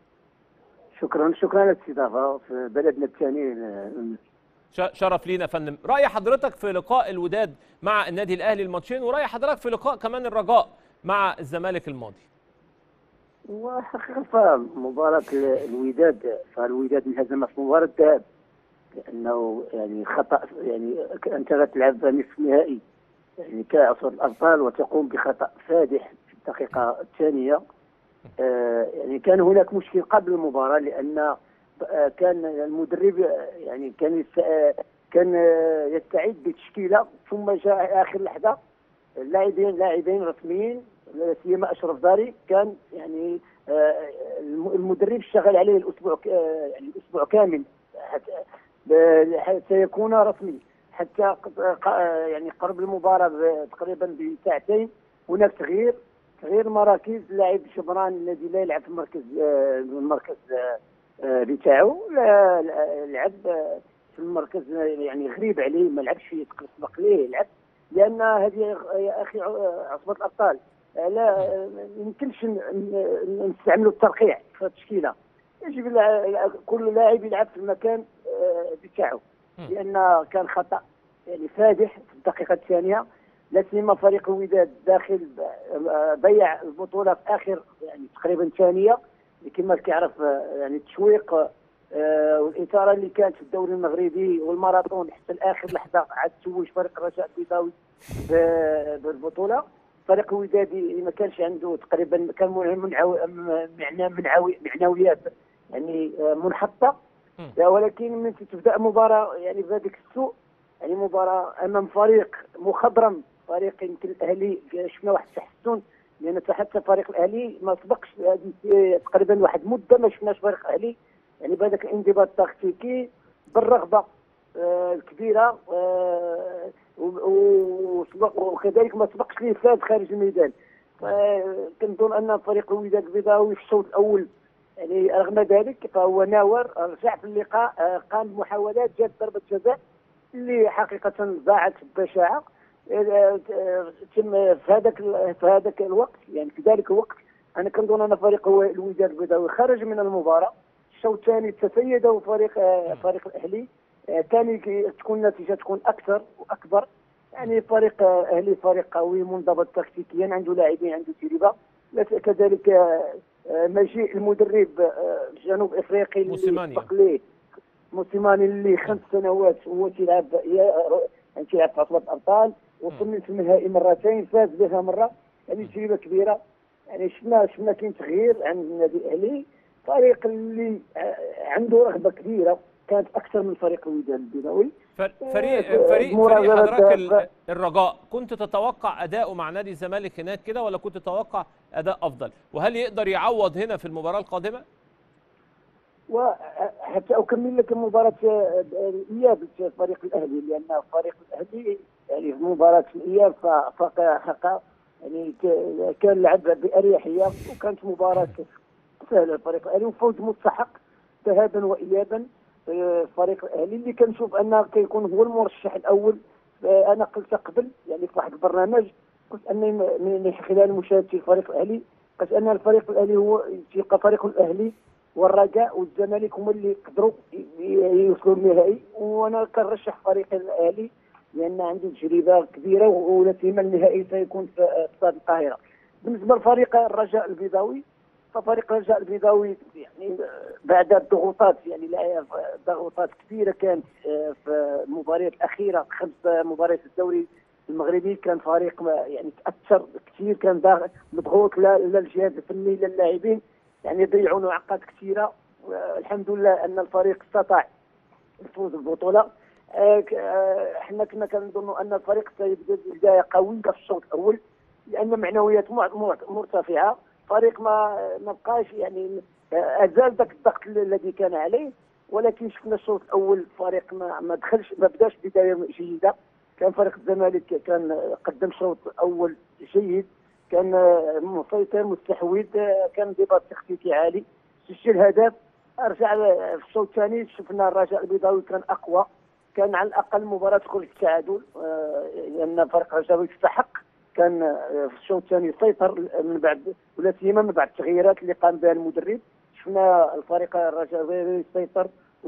شكرا شكرا على الاستضافه في بلدنا الثاني آه، ش- شرف لينا يا فندم راي حضرتك في لقاء الوداد مع النادي الاهلي الماتشين وراي حضرتك في لقاء كمان الرجاء مع الزمالك الماضي وحقيقة فمباراة ال- الوداد فالوداد انهزم في مباراة الذهاب لأنه يعني خطأ يعني أنت غتلعب نصف نهائي يعني كأس الأبطال وتقوم بخطأ فادح في الدقيقة الثانية آه، يعني كان هناك مشكل قبل المباراة لأن آه، كان المدرب آه، يعني كان يست- آه، كان آه، يستعد بتشكيلة ثم جاء آخر لحظة لاعبين لاعبين رسميين لا سيما اشرف داري كان يعني آه، الم- المدرب اشتغل عليه الاسبوع ك- آه، يعني الاسبوع كامل حتى ب- حتى يكون رسمي حتى ق- ق- آه، يعني قرب المباراه ب- تقريبا بساعتين هناك تغيير تغيير مراكز لاعب شبران الذي لا يلعب في المركز آه، المركز آه، آه، بتاعه لا- لا- لعب آه، في المركز آه، يعني غريب عليه ما لعبش فيه سبق ليه لعب لان هذه يا اخي عصبه الابطال لا ما يمكنش ن- ن- نستعملوا الترقيع في التشكيله يجب الع- كل لاعب يلعب في المكان آه، بتاعه مم. لان كان خطا يعني فادح في الدقيقه الثانيه لا سيما فريق الوداد داخل ب- آه، بيع البطوله في اخر يعني تقريبا ثانيه كما كيعرف آه، يعني التشويق آه، والاثاره اللي كانت في الدوري المغربي والماراثون حتى لاخر لحظه عاد توج فريق الرجاء البيضاوي ب- بالبطوله فريق الودادي ما كانش عنده تقريبا كان منعو معنى منعوي معنويات يعني آه، منحطه مم. ولكن من تبدا مباراه يعني بهذاك السوء يعني مباراه امام فريق مخضرم فريق يمكن الاهلي شفنا واحد التحسن لان حتى فريق الاهلي ما سبقش هذه تقريبا واحد مده ما شفناش فريق الاهلي يعني بهذاك الانضباط التكتيكي بالرغبه آه، الكبيره آه، و- و- وسبق- وكذلك ما سبقش ليه فاز خارج الميدان آه، كنظن ان فريق الوداد البيضاوي في الشوط الاول يعني رغم ذلك فهو ناور رجع في اللقاء آه، قام بمحاولات جات ضربه جزاء اللي حقيقه ضاعت بشاعه آه، آه، تم في هذاك في هذاك الوقت يعني في ذلك الوقت انا كنظن ان فريق هو الوداد البيضاوي خرج من المباراه الشوط الثاني تسيده فريق آه، فريق الاهلي آه، ثاني كي تكون النتيجه تكون اكثر واكبر يعني فريق آه، اهلي فريق قوي منضبط تكتيكيا عنده لاعبين عنده تجربه لك- كذلك آه، آه، مجيء المدرب آه، جنوب افريقي اللي موسيماني. سبق ليه موسيماني اللي خمس سنوات هو تيلعب يا- يعني تيلعب في بطولة الابطال وصل من النهائي مرتين فاز بها مره يعني تجربه كبيره يعني شفنا شفنا كاين تغيير عند النادي الاهلي فريق اللي آه، عنده رغبه كبيره كانت اكثر من فريق الوداد البيضاوي فر- آه، فريق فريق فريق مرازلة حضرتك ال- ف- الرجاء كنت تتوقع اداؤه مع نادي الزمالك هناك كده ولا كنت تتوقع اداء افضل وهل يقدر يعوض هنا في المباراه القادمه وحتى اكمل لك مباراه آه، الاياب فريق الاهلي لان فريق الاهلي يعني في مباراه الاياب ف- فق حق يعني ك- كان لعب باريحيه وكانت مباراه سهله لفريق الاهلي وفوز مستحق ذهابا وايابا آه، فريق الاهلي اللي كنشوف انه كيكون هو المرشح الاول آه، انا قلت قبل يعني في واحد البرنامج قلت اني م- من من خلال مشاهدتي الفريق الاهلي قلت ان الفريق الاهلي هو يبقى فريق الاهلي والرجاء والزمالك هما اللي يقدروا ي- ي- يوصلوا للنهائي وانا كنرشح فريق الاهلي لان عنده تجربه كبيره ولا سيما النهائي سيكون في في استاد القاهره. بالنسبه لفريق الرجاء البيضاوي ففريق الرجاء البيضاوي يعني بعد الضغوطات يعني لا- ضغوطات كبيره كانت آه، في المباريات الاخيره خمس مباريات الدوري المغربي كان فريق ما- يعني تاثر كثير كان ضاغ- مضغوط لا لا الجهاز الفني لا اللاعبين يعني ضيعوا نقاط كثيره الحمد لله ان الفريق استطاع الفوز بالبطوله آه، ك- آه، احنا كنا كنظنوا ان الفريق سيبدا بدايه قويه في الشوط الاول لان معنويات مع- مع- مرتفعه فريق ما ما بقاش يعني آه، ازال ذاك الضغط الذي كان عليه ولكن شفنا الشوط الاول فريق ما ما دخلش ما بداش بدايه جيده كان فريق الزمالك كان قدم شوط اول جيد كان آه، مسيطر مستحوذ آه، كان انضباط تكتيكي عالي سجل هدف رجع آه، في الشوط الثاني شفنا الرجاء البيضاوي كان اقوى كان على الاقل مباراه تخرج التعادل آه، لان فريق الرجاوي يستحق كان آه، في الشوط الثاني سيطر من بعد ولا سيما من بعد التغييرات اللي قام بها المدرب شفنا الفريق الرجاوي سيطر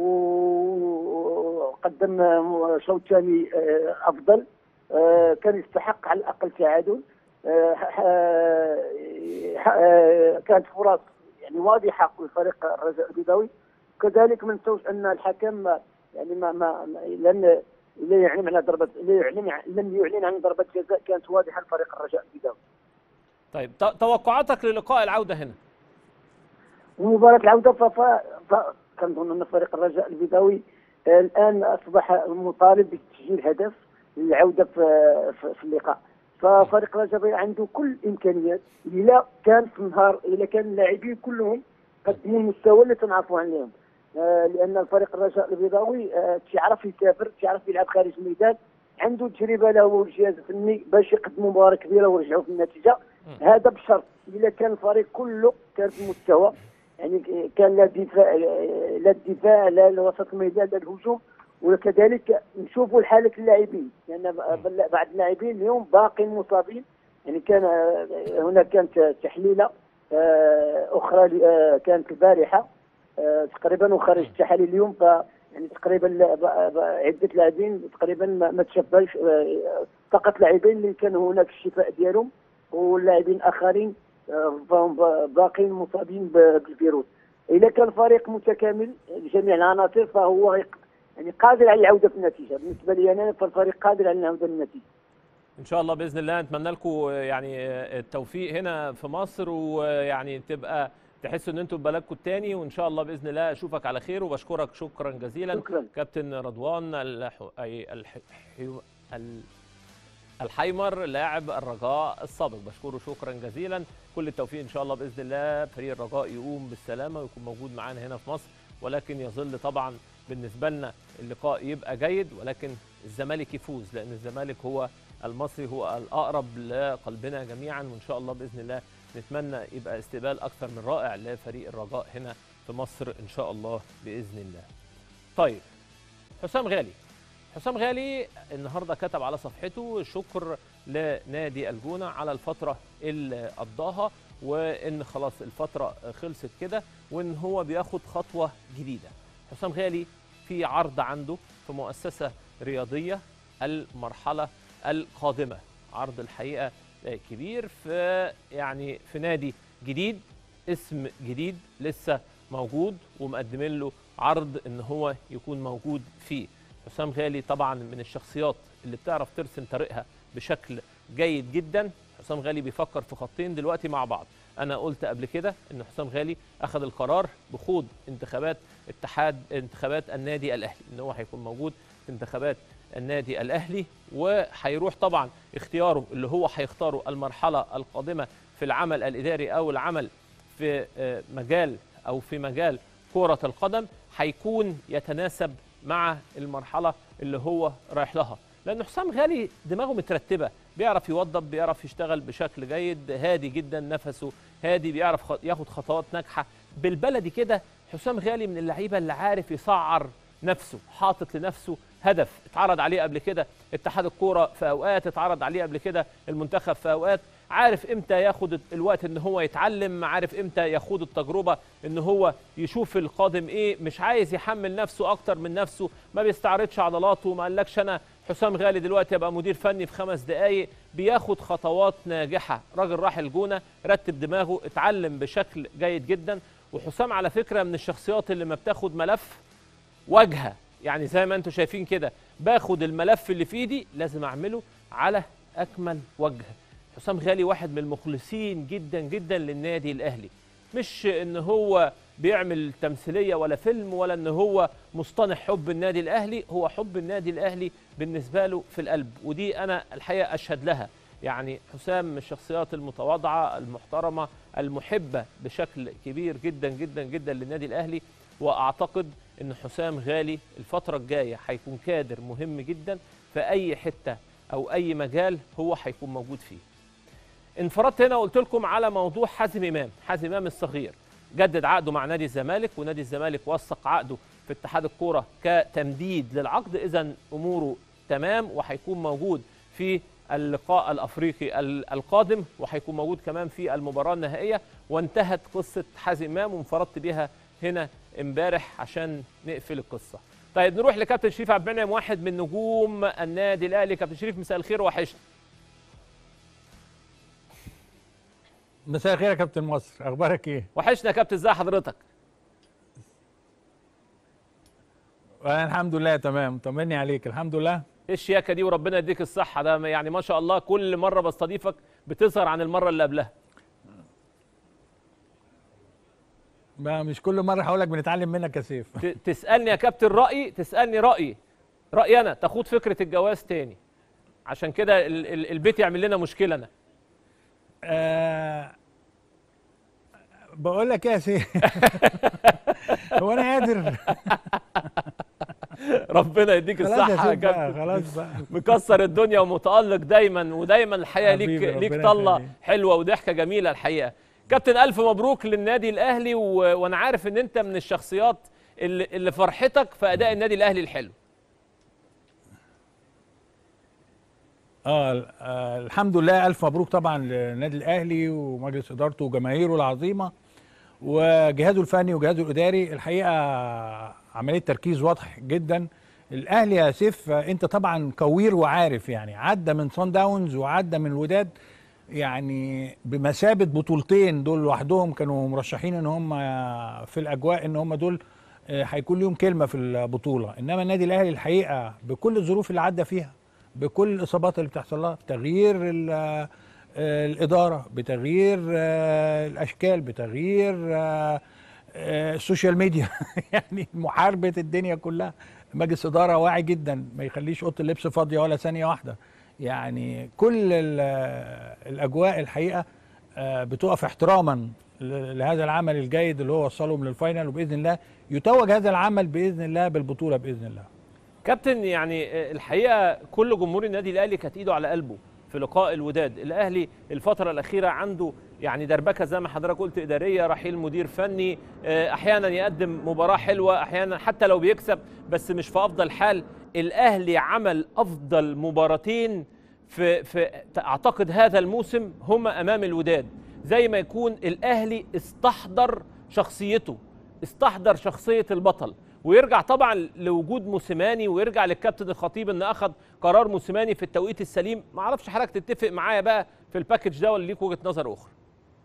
و- وقدم آه، شوط ثاني آه، افضل آه، كان يستحق على الاقل تعادل آه، آه، آه، كانت فرص يعني واضحه لفريق الرجاء البيضاوي كذلك ما نسوش ان الحكم ما- يعني ما ما ما- لن لا يعلن على ضربه لا يعلن لم يعلن عن ضربه جزاء كانت واضحه لفريق الرجاء البيضاوي طيب ت- توقعاتك للقاء العوده هنا ومباراة العودة ف ف- ف- كنظن أن فريق الرجاء البيضاوي آه، الآن أصبح مطالب بتسجيل هدف للعودة في, في, في اللقاء ففريق الرجاء البيضاوي عنده كل الإمكانيات إلا كان في النهار إلا كان اللاعبين كلهم قدموا المستوى اللي تنعرفوا عليهم آه، لأن الفريق الرجاء البيضاوي آه، تيعرف يسافر تيعرف يلعب خارج الميدان عنده تجربة له والجهاز الفني باش يقدموا مباراة كبيرة ويرجعوا في النتيجة هذا بشرط إذا كان الفريق كله كان في المستوى يعني كان لا دفاع لا الدفاع لا الوسط الميدان لا الهجوم وكذلك نشوفوا حاله اللاعبين لان ب- بعض اللاعبين اليوم باقين مصابين يعني كان هناك كانت تحليله آه، اخرى ل- آه، كانت البارحه آه، تقريبا وخرج التحاليل اليوم ف يعني تقريبا لا- ب- ب- عده لاعبين تقريبا ما ما تشافاش آه، فقط لاعبين اللي كان هناك الشفاء ديالهم واللاعبين اخرين آه، فهم ب- باقين مصابين ب- بالفيروس اذا كان فريق متكامل جميع العناصر فهو يق- يعني قادر على العوده في النتيجه بالنسبه لي انا فالفريق قادر على العوده للنتيجه ان شاء الله باذن الله نتمنى لكم يعني التوفيق هنا في مصر ويعني تبقى تحسوا ان انتم في بلدكم الثاني وان شاء الله باذن الله اشوفك على خير وبشكرك شكرا جزيلا شكرا كابتن رضوان الح... أي الح... ال... الحيمر لاعب الرجاء السابق بشكره شكرا جزيلا كل التوفيق ان شاء الله باذن الله فريق الرجاء يقوم بالسلامه ويكون موجود معانا هنا في مصر ولكن يظل طبعا بالنسبه لنا اللقاء يبقى جيد ولكن الزمالك يفوز لان الزمالك هو المصري هو الاقرب لقلبنا جميعا وان شاء الله باذن الله نتمنى يبقى استقبال اكثر من رائع لفريق الرجاء هنا في مصر ان شاء الله باذن الله. طيب حسام غالي حسام غالي النهارده كتب على صفحته شكر لنادي الجونه على الفتره اللي قضاها وان خلاص الفتره خلصت كده وان هو بياخد خطوه جديده. حسام غالي في عرض عنده في مؤسسه رياضيه المرحله القادمه عرض الحقيقه كبير في يعني في نادي جديد اسم جديد لسه موجود ومقدمين له عرض ان هو يكون موجود فيه حسام غالي طبعا من الشخصيات اللي بتعرف ترسم طريقها بشكل جيد جدا حسام غالي بيفكر في خطين دلوقتي مع بعض انا قلت قبل كده ان حسام غالي اخذ القرار بخوض انتخابات اتحاد انتخابات النادي الاهلي ان هو هيكون موجود في انتخابات النادي الاهلي وهيروح طبعا اختياره اللي هو هيختاره المرحله القادمه في العمل الاداري او العمل في مجال او في مجال كره القدم هيكون يتناسب مع المرحله اللي هو رايح لها لان حسام غالي دماغه مترتبه بيعرف يوظف بيعرف يشتغل بشكل جيد هادي جدا نفسه هادي بيعرف ياخد خطوات ناجحه بالبلدي كده حسام غالي من اللعيبه اللي عارف يسعر نفسه حاطط لنفسه هدف اتعرض عليه قبل كده اتحاد الكوره في اوقات اتعرض عليه قبل كده المنتخب في اوقات عارف امتى ياخد الوقت ان هو يتعلم عارف امتى ياخد التجربه ان هو يشوف القادم ايه مش عايز يحمل نفسه اكتر من نفسه ما بيستعرضش عضلاته ما قالكش انا حسام غالي دلوقتي ابقى مدير فني في خمس دقائق بياخد خطوات ناجحه راجل راح الجونه رتب دماغه اتعلم بشكل جيد جدا وحسام على فكره من الشخصيات اللي ما بتاخد ملف واجهه يعني زي ما انتم شايفين كده باخد الملف اللي في ايدي لازم اعمله على اكمل وجه حسام غالي واحد من المخلصين جدا جدا للنادي الاهلي مش ان هو بيعمل تمثيليه ولا فيلم ولا ان هو مصطنع حب النادي الاهلي هو حب النادي الاهلي بالنسبه له في القلب ودي انا الحقيقه اشهد لها يعني حسام من الشخصيات المتواضعه المحترمه المحبه بشكل كبير جدا جدا جدا للنادي الاهلي واعتقد ان حسام غالي الفتره الجايه هيكون كادر مهم جدا في اي حته او اي مجال هو هيكون موجود فيه انفردت هنا وقلت لكم على موضوع حازم امام حازم امام الصغير جدد عقده مع نادي الزمالك ونادي الزمالك وثق عقده في اتحاد الكوره كتمديد للعقد اذا اموره تمام وهيكون موجود في اللقاء الافريقي القادم وهيكون موجود كمان في المباراه النهائيه وانتهت قصه حازم امام وانفردت بها هنا امبارح عشان نقفل القصه. طيب نروح لكابتن شريف عبد المنعم واحد من نجوم النادي الاهلي كابتن شريف مساء الخير وحشنا. مساء الخير يا كابتن مصر اخبارك ايه؟ وحشنا يا كابتن ازي حضرتك؟ انا الحمد لله تمام طمني عليك الحمد لله ايه الشياكه دي وربنا يديك الصحه ده يعني ما شاء الله كل مره بستضيفك بتظهر عن المره اللي قبلها. ما مش كل مره هقول لك بنتعلم منك يا سيف تسالني يا كابتن رايي تسالني رايي رايي انا تاخد فكره الجواز تاني عشان كده البيت يعمل لنا مشكله انا آه بقول لك ايه يا سيف هو انا قادر ربنا يديك الصحه يا كابتن خلاص بقى مكسر الدنيا ومتالق دايما ودايما الحقيقه ليك ليك طله حلوه وضحكه جميله الحقيقه كابتن الف مبروك للنادي الاهلي و... وانا عارف ان انت من الشخصيات اللي, اللي فرحتك في اداء النادي الاهلي الحلو آه, اه الحمد لله الف مبروك طبعا للنادي الاهلي ومجلس ادارته وجماهيره العظيمه وجهازه الفني وجهازه الاداري الحقيقه عمليه تركيز واضح جدا الاهلي يا سيف انت طبعا كوير وعارف يعني عدى من صن داونز وعدى من الوداد يعني بمثابه بطولتين دول لوحدهم كانوا مرشحين ان هم في الاجواء ان هم دول هيكون لهم كلمه في البطوله انما النادي الاهلي الحقيقه بكل الظروف اللي عدى فيها بكل الاصابات اللي بتحصل لها بتغيير الاداره بتغيير الاشكال بتغيير السوشيال ميديا يعني محاربه الدنيا كلها مجلس اداره واعي جدا ما يخليش اوضه اللبس فاضيه ولا ثانيه واحده يعني كل الاجواء الحقيقه بتقف احتراما ل- لهذا العمل الجيد اللي هو وصلهم للفاينل وباذن الله يتوج هذا العمل باذن الله بالبطوله باذن الله كابتن يعني آه، الحقيقه كل جمهور النادي الاهلي كانت ايده على قلبه في لقاء الوداد الاهلي الفتره الاخيره عنده يعني دربكه زي ما حضرتك قلت اداريه رحيل مدير فني آه، احيانا يقدم مباراه حلوه احيانا حتى لو بيكسب بس مش في افضل حال الاهلي عمل افضل مباراتين في في اعتقد هذا الموسم هما امام الوداد زي ما يكون الاهلي استحضر شخصيته استحضر شخصيه البطل ويرجع طبعا لوجود موسيماني ويرجع للكابتن الخطيب ان اخذ قرار موسيماني في التوقيت السليم ما اعرفش حضرتك تتفق معايا بقى في الباكج ده ولا ليك وجهه نظر اخرى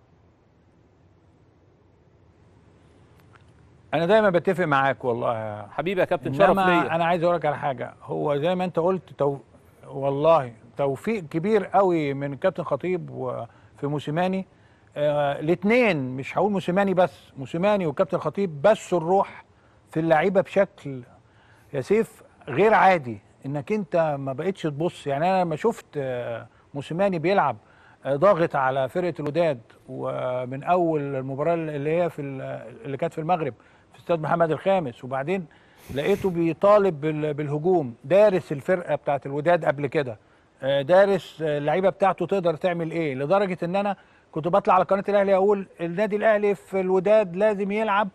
انا دايما بتفق معاك والله يا حبيبي يا كابتن شرف إنما ليا انا عايز اقول لك على حاجه هو زي ما انت قلت تو... والله توفيق كبير قوي من الكابتن خطيب وفي موسيماني آه الاثنين مش هقول موسيماني بس موسيماني والكابتن خطيب بثوا الروح في اللعيبه بشكل يا سيف غير عادي انك انت ما بقتش تبص يعني انا لما شفت آه، موسيماني بيلعب آه، ضاغط على فرقه الوداد ومن اول المباراه اللي هي في ال- اللي كانت في المغرب في استاد محمد الخامس وبعدين لقيته بيطالب بال- بالهجوم دارس الفرقه بتاعت الوداد قبل كده آه، دارس آه، اللعيبه بتاعته تقدر تعمل ايه لدرجه ان انا كنت بطلع على قناه الاهلي اقول النادي الاهلي في الوداد لازم يلعب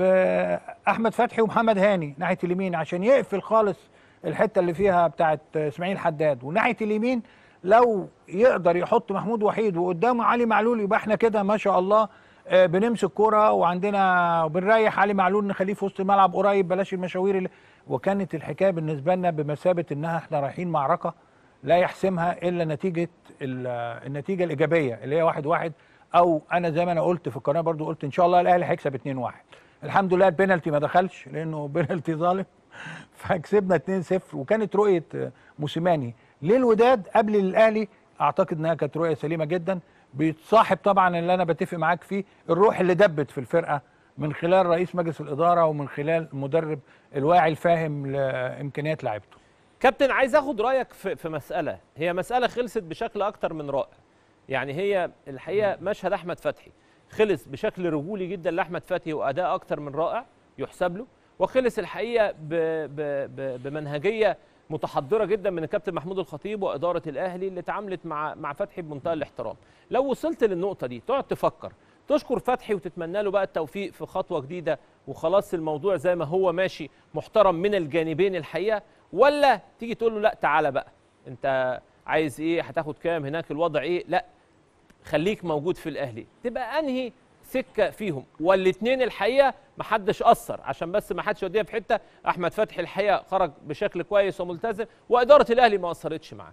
باحمد فتحي ومحمد هاني ناحيه اليمين عشان يقفل خالص الحته اللي فيها بتاعت اسماعيل حداد وناحيه اليمين لو يقدر يحط محمود وحيد وقدامه علي معلول يبقى احنا كده ما شاء الله آه، بنمسك كرة وعندنا وبنريح علي معلول نخليه في وسط الملعب قريب بلاش المشاوير اللي وكانت الحكايه بالنسبه لنا بمثابه انها احنا رايحين معركه لا يحسمها الا نتيجه ال- النتيجه الايجابيه اللي هي واحد واحد او انا زي ما انا قلت في القناه برضو قلت ان شاء الله الاهلي هيكسب 2 1 الحمد لله البينالتي ما دخلش لانه بينالتي ظالم فكسبنا 2 0 وكانت رؤيه آه، موسيماني للوداد قبل الاهلي اعتقد انها كانت رؤيه سليمه جدا بيتصاحب طبعا اللي انا بتفق معاك فيه الروح اللي دبت في الفرقه من خلال رئيس مجلس الاداره ومن خلال المدرب الواعي الفاهم لامكانيات لعيبته كابتن عايز اخد رايك في في مساله هي مساله خلصت بشكل اكتر من رائع يعني هي الحقيقه مشهد احمد فتحي خلص بشكل رجولي جدا لاحمد فتحي واداء اكتر من رائع يحسب له وخلص الحقيقه ب ب ب بمنهجيه متحضره جدا من الكابتن محمود الخطيب واداره الاهلي اللي اتعاملت مع مع فتحي بمنتهى الاحترام لو وصلت للنقطه دي تقعد تفكر تشكر فتحي وتتمنى له بقى التوفيق في خطوه جديده وخلاص الموضوع زي ما هو ماشي محترم من الجانبين الحقيقه ولا تيجي تقول له لا تعالى بقى انت عايز ايه هتاخد كام هناك الوضع ايه لا خليك موجود في الاهلي تبقى انهي سكه فيهم والاثنين الحقيقه ما حدش اثر عشان بس ما حدش يوديها في حته احمد فتحي الحقيقه خرج بشكل كويس وملتزم واداره الاهلي ما اثرتش معاه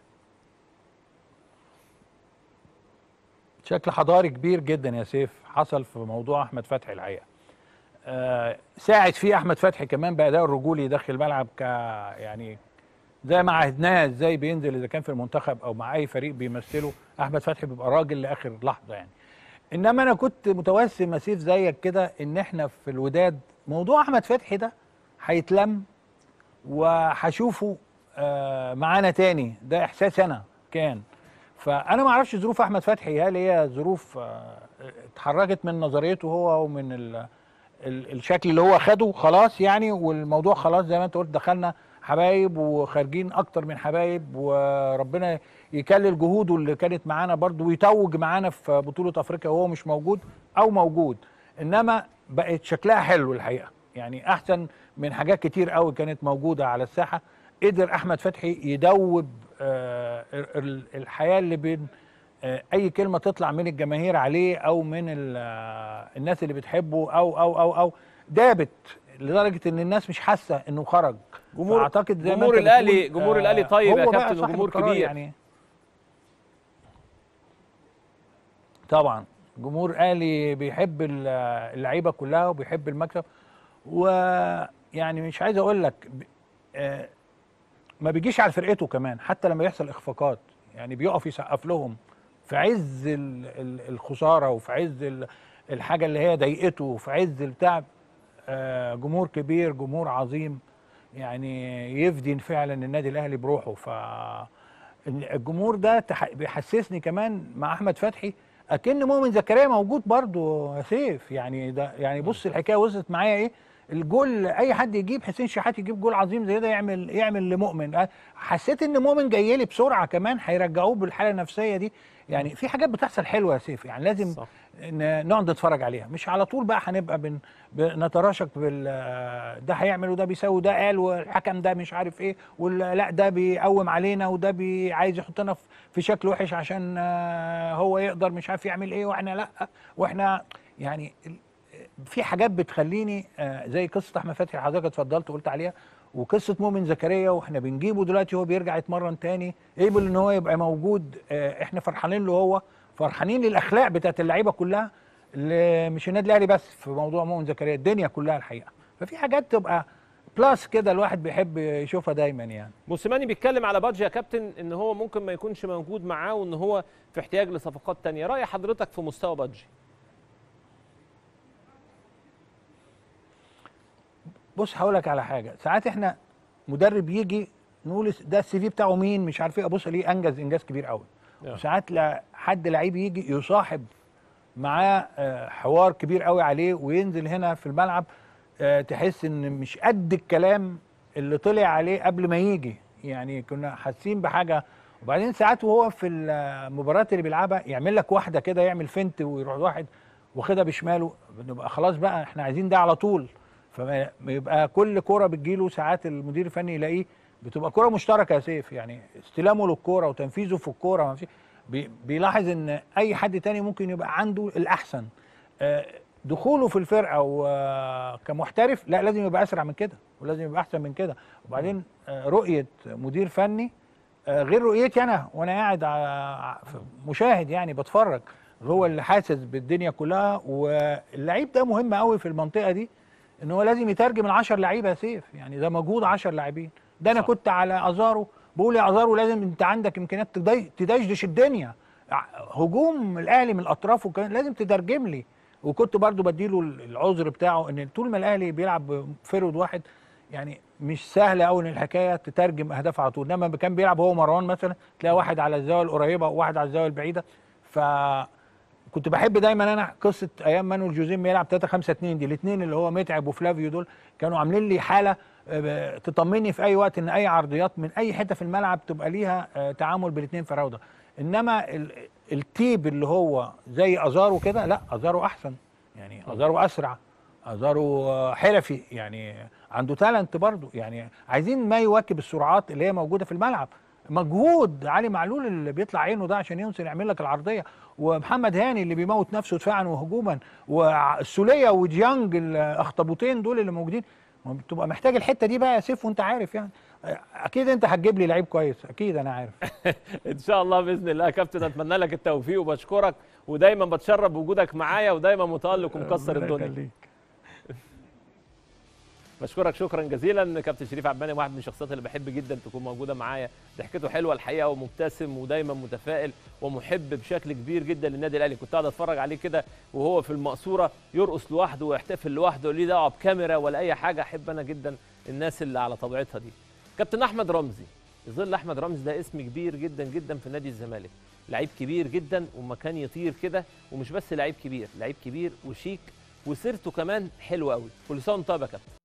بشكل حضاري كبير جدا يا سيف حصل في موضوع احمد فتحي الحقيقه آه ساعد فيه احمد فتحي كمان باداء الرجولي داخل الملعب ك يعني زي ما عهدناه ازاي بينزل اذا كان في المنتخب او مع اي فريق بيمثله احمد فتحي بيبقى راجل لاخر لحظه يعني انما انا كنت متوسم يا سيف زيك كده ان احنا في الوداد موضوع احمد فتحي ده هيتلم وهشوفه آه معانا تاني ده احساس انا كان فانا ما اعرفش ظروف احمد فتحي هل هي ظروف آه، اتحركت من نظريته هو ومن ال ال الشكل اللي هو خده خلاص يعني والموضوع خلاص زي ما انت قلت دخلنا حبايب وخارجين اكتر من حبايب وربنا يكلل جهوده اللي كانت معانا برضو ويتوج معانا في بطولة افريقيا وهو مش موجود او موجود انما بقت شكلها حلو الحقيقة يعني احسن من حاجات كتير قوي كانت موجودة على الساحة قدر احمد فتحي يدوب آه، ال- الحياة اللي بين آه، اي كلمه تطلع من الجماهير عليه او من ال- آه، الناس اللي بتحبه او او او او دابت لدرجه ان الناس مش حاسه انه خرج جمهور فأعتقد زي ما جمهور أنت الاهلي بتقول، جمهور آه، الاهلي طيب يا هو بقى كابتن صاحب وجمهور القرار كبير يعني طبعا جمهور اهلي بيحب ال- اللعيبه كلها وبيحب المكسب ويعني مش عايز اقول لك ب- آه، ما بيجيش على فرقته كمان حتى لما يحصل اخفاقات يعني بيقف يسقف لهم في عز ال- ال- الخساره وفي عز ال- الحاجه اللي هي ضايقته وفي عز التعب آه، جمهور كبير جمهور عظيم يعني يفدي فعلا النادي الاهلي بروحه ف الجمهور ده تح- بيحسسني كمان مع احمد فتحي اكن مؤمن زكريا موجود برضه يا سيف يعني ده يعني بص الحكايه وصلت معايا ايه الجول اي حد يجيب حسين شحات يجيب جول عظيم زي ده يعمل يعمل لمؤمن أه، حسيت ان مؤمن جاي لي بسرعه كمان هيرجعوه بالحاله النفسيه دي يعني في حاجات بتحصل حلوه يا سيف يعني لازم صح. ن- نقعد نتفرج عليها مش على طول بقى هنبقى بن نتراشق بال ده هيعمل وده بيسوي ده قال والحكم ده مش عارف ايه ولا لا ده بيقوم علينا وده بي عايز يحطنا في- في شكل وحش عشان آه، هو يقدر مش عارف يعمل ايه واحنا لا واحنا يعني ال- في حاجات بتخليني آه، زي قصه احمد فتحي حضرتك اتفضلت وقلت عليها وقصه مؤمن زكريا واحنا بنجيبه دلوقتي هو بيرجع يتمرن تاني قبل ان هو يبقى موجود آه، احنا فرحانين له هو فرحانين للاخلاق بتاعت اللعيبه كلها اللي مش النادي الاهلي بس في موضوع مؤمن زكريا الدنيا كلها الحقيقه ففي حاجات تبقى بلس كده الواحد بيحب يشوفها دايما يعني موسيماني بيتكلم على بادجي يا كابتن ان هو ممكن ما يكونش موجود معاه وان هو في احتياج لصفقات تانية راي حضرتك في مستوى بادجي بص هقول لك على حاجه ساعات احنا مدرب يجي نقول ده السي في بتاعه مين مش عارف ايه ابص ليه انجز انجاز كبير قوي آه. وساعات لا حد لعيب يجي يصاحب معاه آه، حوار كبير قوي عليه وينزل هنا في الملعب آه، تحس ان مش قد الكلام اللي طلع عليه قبل ما يجي يعني كنا حاسين بحاجه وبعدين ساعات وهو في المباريات اللي بيلعبها يعمل لك واحده كده يعمل فنت ويروح واحد واخدها بشماله بنبقى خلاص بقى احنا عايزين ده على طول فيبقى كل كوره بتجيله ساعات المدير الفني يلاقيه بتبقى كوره مشتركه يا سيف يعني استلامه للكوره وتنفيذه في الكوره ما فيش- بي- بيلاحظ ان اي حد تاني ممكن يبقى عنده الاحسن آه، دخوله في الفرقه وكمحترف لا لازم يبقى اسرع من كده ولازم يبقى احسن من كده وبعدين آه، رؤيه مدير فني آه، غير رؤيتي انا وانا قاعد ع- في- مشاهد يعني بتفرج هو اللي حاسس بالدنيا كلها واللعيب ده مهم قوي في المنطقه دي ان هو لازم يترجم ال10 لعيبه يا سيف يعني ده مجهود 10 لاعبين ده انا صح. كنت على ازارو بقول يا ازارو لازم انت عندك امكانيات تدي- تدشدش الدنيا ع- هجوم الاهلي من الاطراف وكان لازم تترجم لي وكنت برضو بديله ال- العذر بتاعه ان طول ما الاهلي بيلعب فرود واحد يعني مش سهل قوي ان الحكايه تترجم اهداف على طول انما كان بيلعب هو مروان مثلا تلاقي واحد على الزاويه القريبه وواحد على الزاويه البعيده ف كنت بحب دايما انا قصه ايام مانويل جوزيه ما يلعب 3 5 2 دي الاثنين اللي هو متعب وفلافيو دول كانوا عاملين لي حاله آه، تطمني في اي وقت ان اي عرضيات من اي حته في الملعب تبقى ليها آه، تعامل بالاثنين فراوده انما ال- التيب اللي هو زي ازارو كده لا ازارو احسن يعني ازارو اسرع ازارو آه، حرفي يعني عنده تالنت برضه يعني عايزين ما يواكب السرعات اللي هي موجوده في الملعب مجهود علي معلول اللي بيطلع عينه ده عشان ينزل يعمل لك العرضيه ومحمد هاني اللي بيموت نفسه دفاعا وهجوما والسوليه وديانج الاخطبوطين دول اللي موجودين ما بتبقى محتاج الحته دي بقى يا سيف وانت عارف يعني اكيد انت هتجيب لي لعيب كويس اكيد انا عارف ان شاء الله باذن الله يا كابتن اتمنى لك التوفيق وبشكرك ودايما بتشرف بوجودك معايا ودايما متالق ومكسر ربنا الدنيا يخليك. بشكرك شكرا جزيلا كابتن شريف عباني واحد من الشخصيات اللي بحب جدا تكون موجوده معايا ضحكته حلوه الحقيقه ومبتسم ودايما متفائل ومحب بشكل كبير جدا للنادي الاهلي كنت قاعد اتفرج عليه كده وهو في المقصوره يرقص لوحده ويحتفل لوحده ليه دعوه بكاميرا ولا اي حاجه احب انا جدا الناس اللي على طبيعتها دي كابتن احمد رمزي ظل احمد رمزي ده اسم كبير جدا جدا في نادي الزمالك لعيب كبير جدا ومكان يطير كده ومش بس لعيب كبير لعيب كبير وشيك وسيرته كمان حلوه قوي كل سنه وانت طيب يا كابتن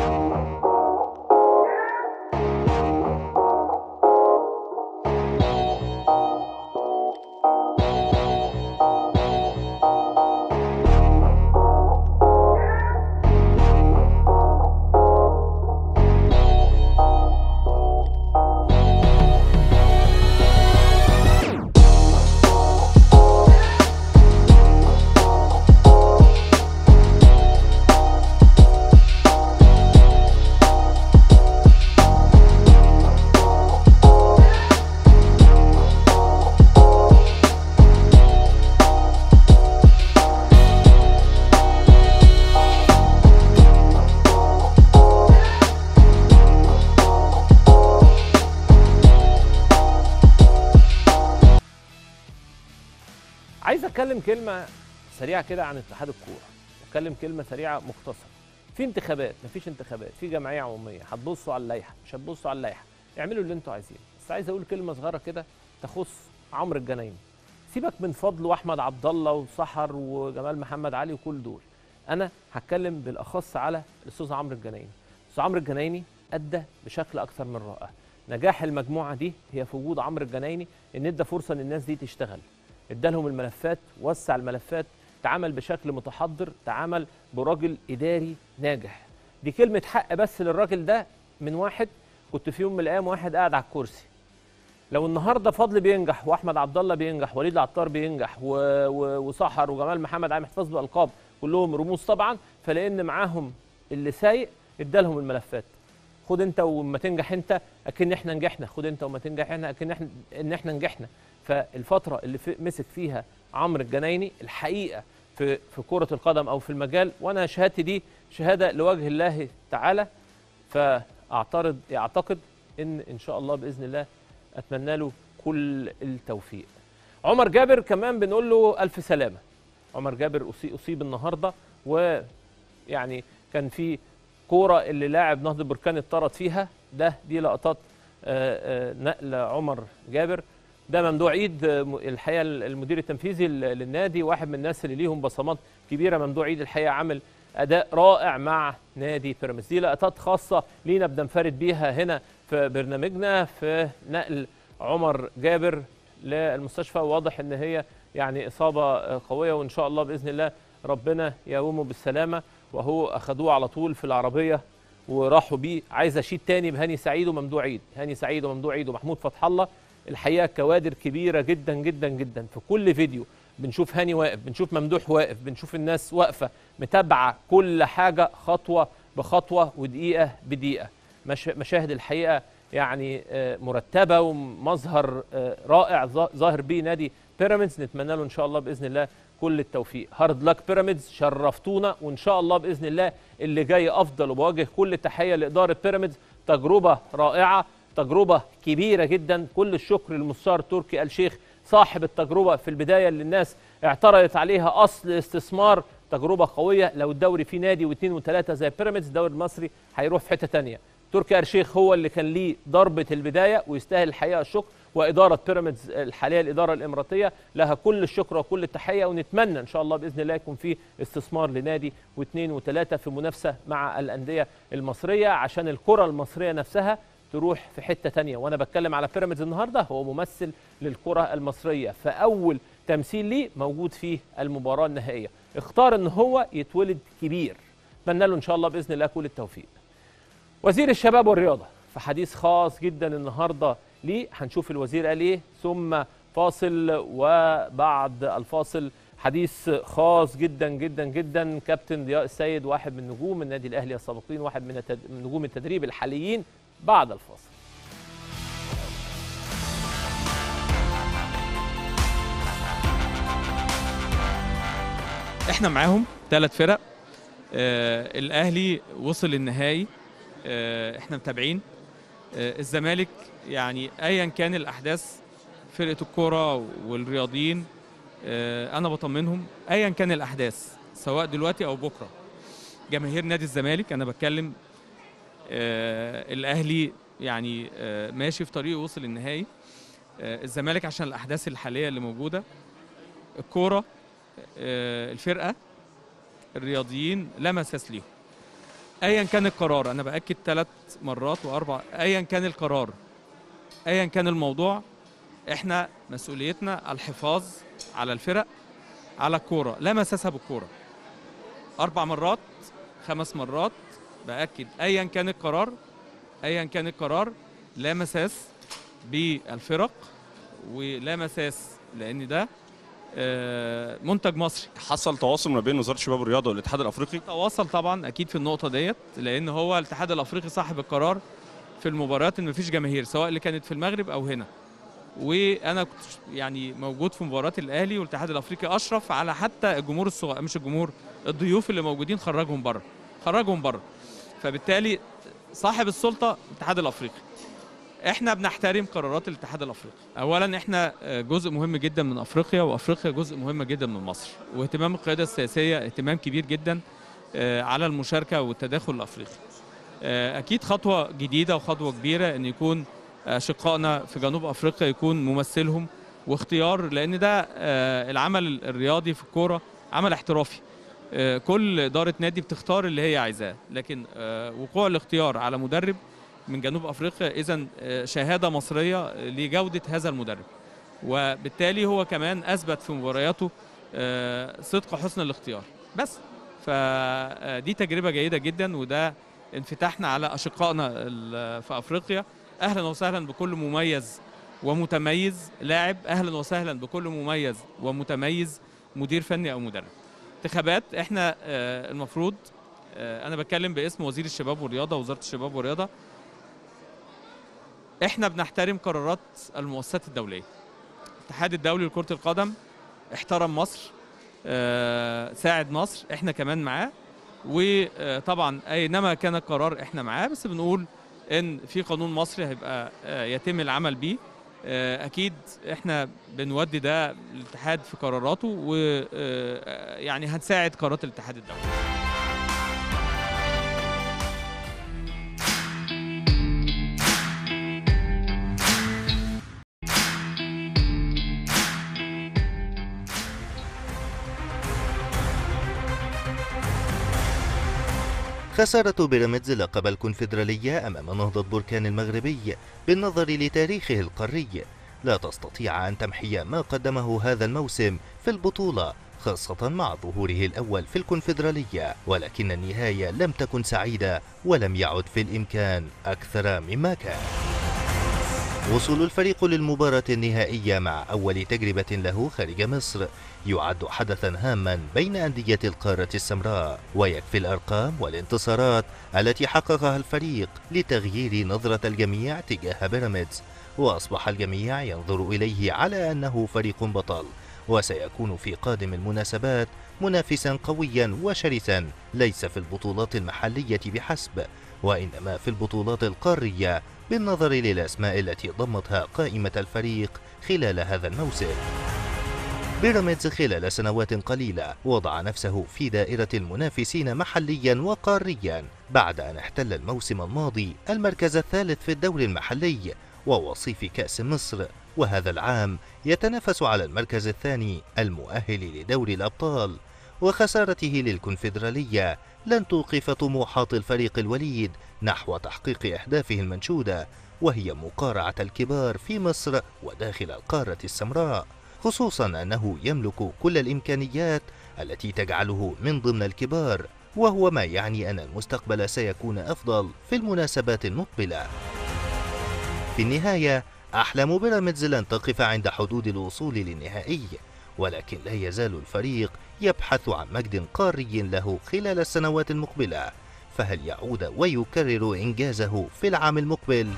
عايز اتكلم كلمه سريعه كده عن اتحاد الكوره واتكلم كلمه سريعه مختصره في انتخابات مفيش انتخابات في جمعيه عموميه هتبصوا على اللائحه مش هتبصوا على اللائحه اعملوا اللي انتوا عايزينه بس عايز اقول كلمه صغيره كده تخص عمرو الجنايني سيبك من فضل واحمد عبد الله وسحر وجمال محمد علي وكل دول انا هتكلم بالاخص على الاستاذ عمرو الجنايني الاستاذ عمرو الجنايني ادى بشكل اكثر من رائع نجاح المجموعه دي هي في وجود عمرو الجنايني ان ادى فرصه للناس دي تشتغل ادالهم الملفات وسع الملفات تعامل بشكل متحضر تعامل براجل اداري ناجح دي كلمه حق بس للراجل ده من واحد كنت في يوم من الايام واحد قاعد على الكرسي لو النهارده فضل بينجح واحمد عبد الله بينجح وليد العطار بينجح و... و... وسحر وجمال محمد علي محفوظ بالالقاب كلهم رموز طبعا فلان معاهم اللي سايق ادالهم الملفات خد انت وما تنجح انت اكن احنا نجحنا خد انت وما تنجح احنا اكن احنا ان احنا نجحنا فالفتره اللي في مسك فيها عمرو الجنايني الحقيقه في في كره القدم او في المجال وانا شهادتي دي شهاده لوجه الله تعالى فاعترض اعتقد ان ان شاء الله باذن الله اتمنى له كل التوفيق عمر جابر كمان بنقول له الف سلامه عمر جابر أصي- اصيب النهارده ويعني كان في كوره اللي لاعب نهضه بركان اتطرد فيها ده دي لقطات آه، آه، نقل عمر جابر ده ممدوح عيد آه، م- الحقيقه المدير التنفيذي ل- للنادي واحد من الناس اللي ليهم بصمات كبيره ممدوح عيد الحقيقه عامل اداء رائع مع نادي بيراميدز دي لقطات خاصه لينا بننفرد بيها هنا في برنامجنا في نقل عمر جابر للمستشفى واضح ان هي يعني اصابه آه، قويه وان شاء الله باذن الله ربنا يقومه بالسلامه وهو اخذوه على طول في العربيه وراحوا بيه عايز اشيد تاني بهاني سعيد وممدوح عيد هاني سعيد وممدوح عيد ومحمود فتح الله الحقيقه كوادر كبيره جدا جدا جدا في كل فيديو بنشوف هاني واقف بنشوف ممدوح واقف بنشوف الناس واقفه متابعه كل حاجه خطوه بخطوه ودقيقه بدقيقه مش مشاهد الحقيقه يعني آه، مرتبه ومظهر آه، رائع ظا- ظاهر بيه نادي بيراميدز نتمنى له ان شاء الله باذن الله كل التوفيق هارد لك بيراميدز شرفتونا وان شاء الله باذن الله اللي جاي افضل وبوجه كل التحيه لاداره بيراميدز تجربه رائعه تجربه كبيره جدا كل الشكر للمستشار تركي آل شيخ صاحب التجربه في البدايه اللي الناس اعترضت عليها اصل استثمار تجربه قويه لو الدوري فيه نادي واثنين وثلاثه زي بيراميدز الدوري المصري هيروح في حته ثانيه تركي آل شيخ هو اللي كان ليه ضربه البدايه ويستاهل الحقيقه الشكر واداره بيراميدز الحاليه الاداره الاماراتيه لها كل الشكر وكل التحيه ونتمنى ان شاء الله باذن الله يكون في استثمار لنادي واثنين وثلاثه في منافسه مع الانديه المصريه عشان الكره المصريه نفسها تروح في حته تانية وانا بتكلم على بيراميدز النهارده هو ممثل للكره المصريه فاول تمثيل ليه موجود في المباراه النهائيه اختار ان هو يتولد كبير اتمنى له ان شاء الله باذن الله كل التوفيق وزير الشباب والرياضه في حديث خاص جدا النهارده ليه هنشوف الوزير قال ايه ثم فاصل وبعد الفاصل حديث خاص جدا جدا جدا كابتن ضياء السيد واحد من نجوم النادي الاهلي السابقين واحد من التد- من نجوم التدريب الحاليين بعد الفاصل احنا معاهم ثلاث فرق آه الاهلي وصل النهائي آه احنا متابعين آه الزمالك يعني ايا كان الاحداث فرقه الكوره والرياضيين آه انا بطمنهم ايا كان الاحداث سواء دلوقتي او بكره جماهير نادي الزمالك انا بتكلم آه الاهلي يعني آه ماشي في طريقه وصل النهائي آه الزمالك عشان الاحداث الحاليه اللي موجوده الكوره آه، الفرقه الرياضيين لا مساس ليهم ايا كان القرار انا باكد ثلاث مرات واربع ايا كان القرار ايا كان الموضوع احنا مسؤوليتنا الحفاظ على الفرق على الكوره لا مساسها بالكوره اربع مرات خمس مرات باكد ايا كان القرار ايا كان القرار لا مساس بالفرق ولا مساس لان ده آه، منتج مصري حصل تواصل ما بين وزاره الشباب والرياضه والاتحاد الافريقي تواصل طبعا اكيد في النقطه ديت لان هو الاتحاد الافريقي صاحب القرار في المباريات ان مفيش جماهير سواء اللي كانت في المغرب او هنا وانا كنت يعني موجود في مباراه الاهلي والاتحاد الافريقي اشرف على حتى الجمهور الصغير مش الجمهور الضيوف اللي موجودين خرجهم بره خرجهم بره فبالتالي صاحب السلطه الاتحاد الافريقي احنا بنحترم قرارات الاتحاد الافريقي اولا احنا آه، جزء مهم جدا من افريقيا وافريقيا جزء مهم جدا من مصر واهتمام القياده السياسيه اهتمام كبير جدا آه، على المشاركه والتداخل الافريقي آه، اكيد خطوه جديده وخطوه كبيره ان يكون اشقائنا في جنوب افريقيا يكون ممثلهم واختيار لان ده آه، العمل الرياضي في الكوره عمل احترافي آه، كل اداره نادي بتختار اللي هي عايزاه لكن آه، وقوع الاختيار على مدرب من جنوب افريقيا اذا شهاده مصريه لجوده هذا المدرب وبالتالي هو كمان اثبت في مبارياته آه، صدق حسن الاختيار بس فدي تجربه جيده جدا وده انفتاحنا على اشقائنا ال- في افريقيا اهلا وسهلا بكل مميز ومتميز لاعب اهلا وسهلا بكل مميز ومتميز مدير فني او مدرب انتخابات احنا آه، المفروض آه، انا بتكلم باسم وزير الشباب والرياضه وزاره الشباب والرياضه احنا بنحترم قرارات المؤسسات الدوليه الاتحاد الدولي لكره القدم احترم مصر آه، ساعد مصر احنا كمان معاه وطبعا اينما كان القرار احنا معاه بس بنقول ان في قانون مصري هيبقى آه، يتم العمل بيه آه، اكيد احنا بنودي ده الاتحاد في قراراته ويعني هنساعد قرارات الاتحاد الدولي خسارة بيراميدز لقب الكونفدرالية أمام نهضة بركان المغربي بالنظر لتاريخه القاري لا تستطيع أن تمحي ما قدمه هذا الموسم في البطولة خاصة مع ظهوره الأول في الكونفدرالية ولكن النهاية لم تكن سعيدة ولم يعد في الإمكان أكثر مما كان وصول الفريق للمباراة النهائية مع أول تجربة له خارج مصر يعد حدثا هاما بين أندية القارة السمراء ويكفي الأرقام والانتصارات التي حققها الفريق لتغيير نظرة الجميع تجاه بيراميدز وأصبح الجميع ينظر إليه على أنه فريق بطل وسيكون في قادم المناسبات منافسا قويا وشرسا ليس في البطولات المحلية بحسب وإنما في البطولات القارية بالنظر للأسماء التي ضمتها قائمة الفريق خلال هذا الموسم بيراميدز خلال سنوات قليلة وضع نفسه في دائرة المنافسين محليا وقاريا بعد أن احتل الموسم الماضي المركز الثالث في الدوري المحلي ووصيف كأس مصر وهذا العام يتنافس على المركز الثاني المؤهل لدوري الأبطال وخسارته للكونفدرالية لن توقف طموحات الفريق الوليد نحو تحقيق أهدافه المنشودة وهي مقارعة الكبار في مصر وداخل القارة السمراء خصوصا أنه يملك كل الإمكانيات التي تجعله من ضمن الكبار وهو ما يعني أن المستقبل سيكون أفضل في المناسبات المقبلة في النهاية أحلام بيراميدز لن تقف عند حدود الوصول للنهائي ولكن لا يزال الفريق يبحث عن مجد قاري له خلال السنوات المقبلة فهل يعود ويكرر إنجازه في العام المقبل؟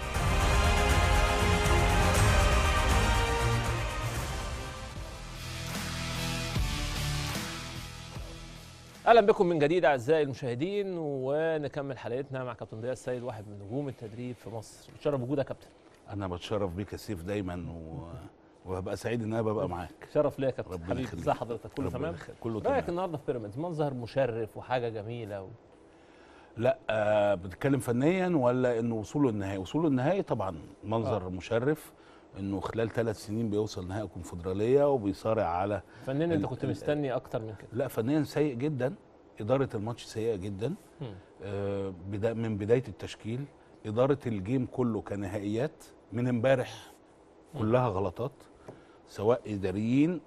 اهلا بكم من جديد اعزائي المشاهدين ونكمل حلقتنا مع كابتن ضياء السيد واحد من نجوم التدريب في مصر بتشرف وجودك يا كابتن انا بتشرف بيك يا سيف دايما و... وهبقى سعيد ان انا ببقى معاك شرف ليا يا كابتن ربنا حبيبي يخليك. ازي حضرتك كله ربنا تمام يخليك. كله رايك تمام النهارده في بيراميدز منظر مشرف وحاجه جميله و... لا آه بتتكلم فنيا ولا انه وصوله النهائي وصوله النهائي طبعا منظر آه. مشرف انه خلال ثلاث سنين بيوصل نهائي كونفدراليه وبيصارع على فنان انت ال- كنت ال- مستني اكتر من كده لا فنيا سيء جدا اداره الماتش سيئه جدا مم. آه بدا من بدايه التشكيل اداره الجيم كله كنهائيات من امبارح كلها غلطات سواء اداريين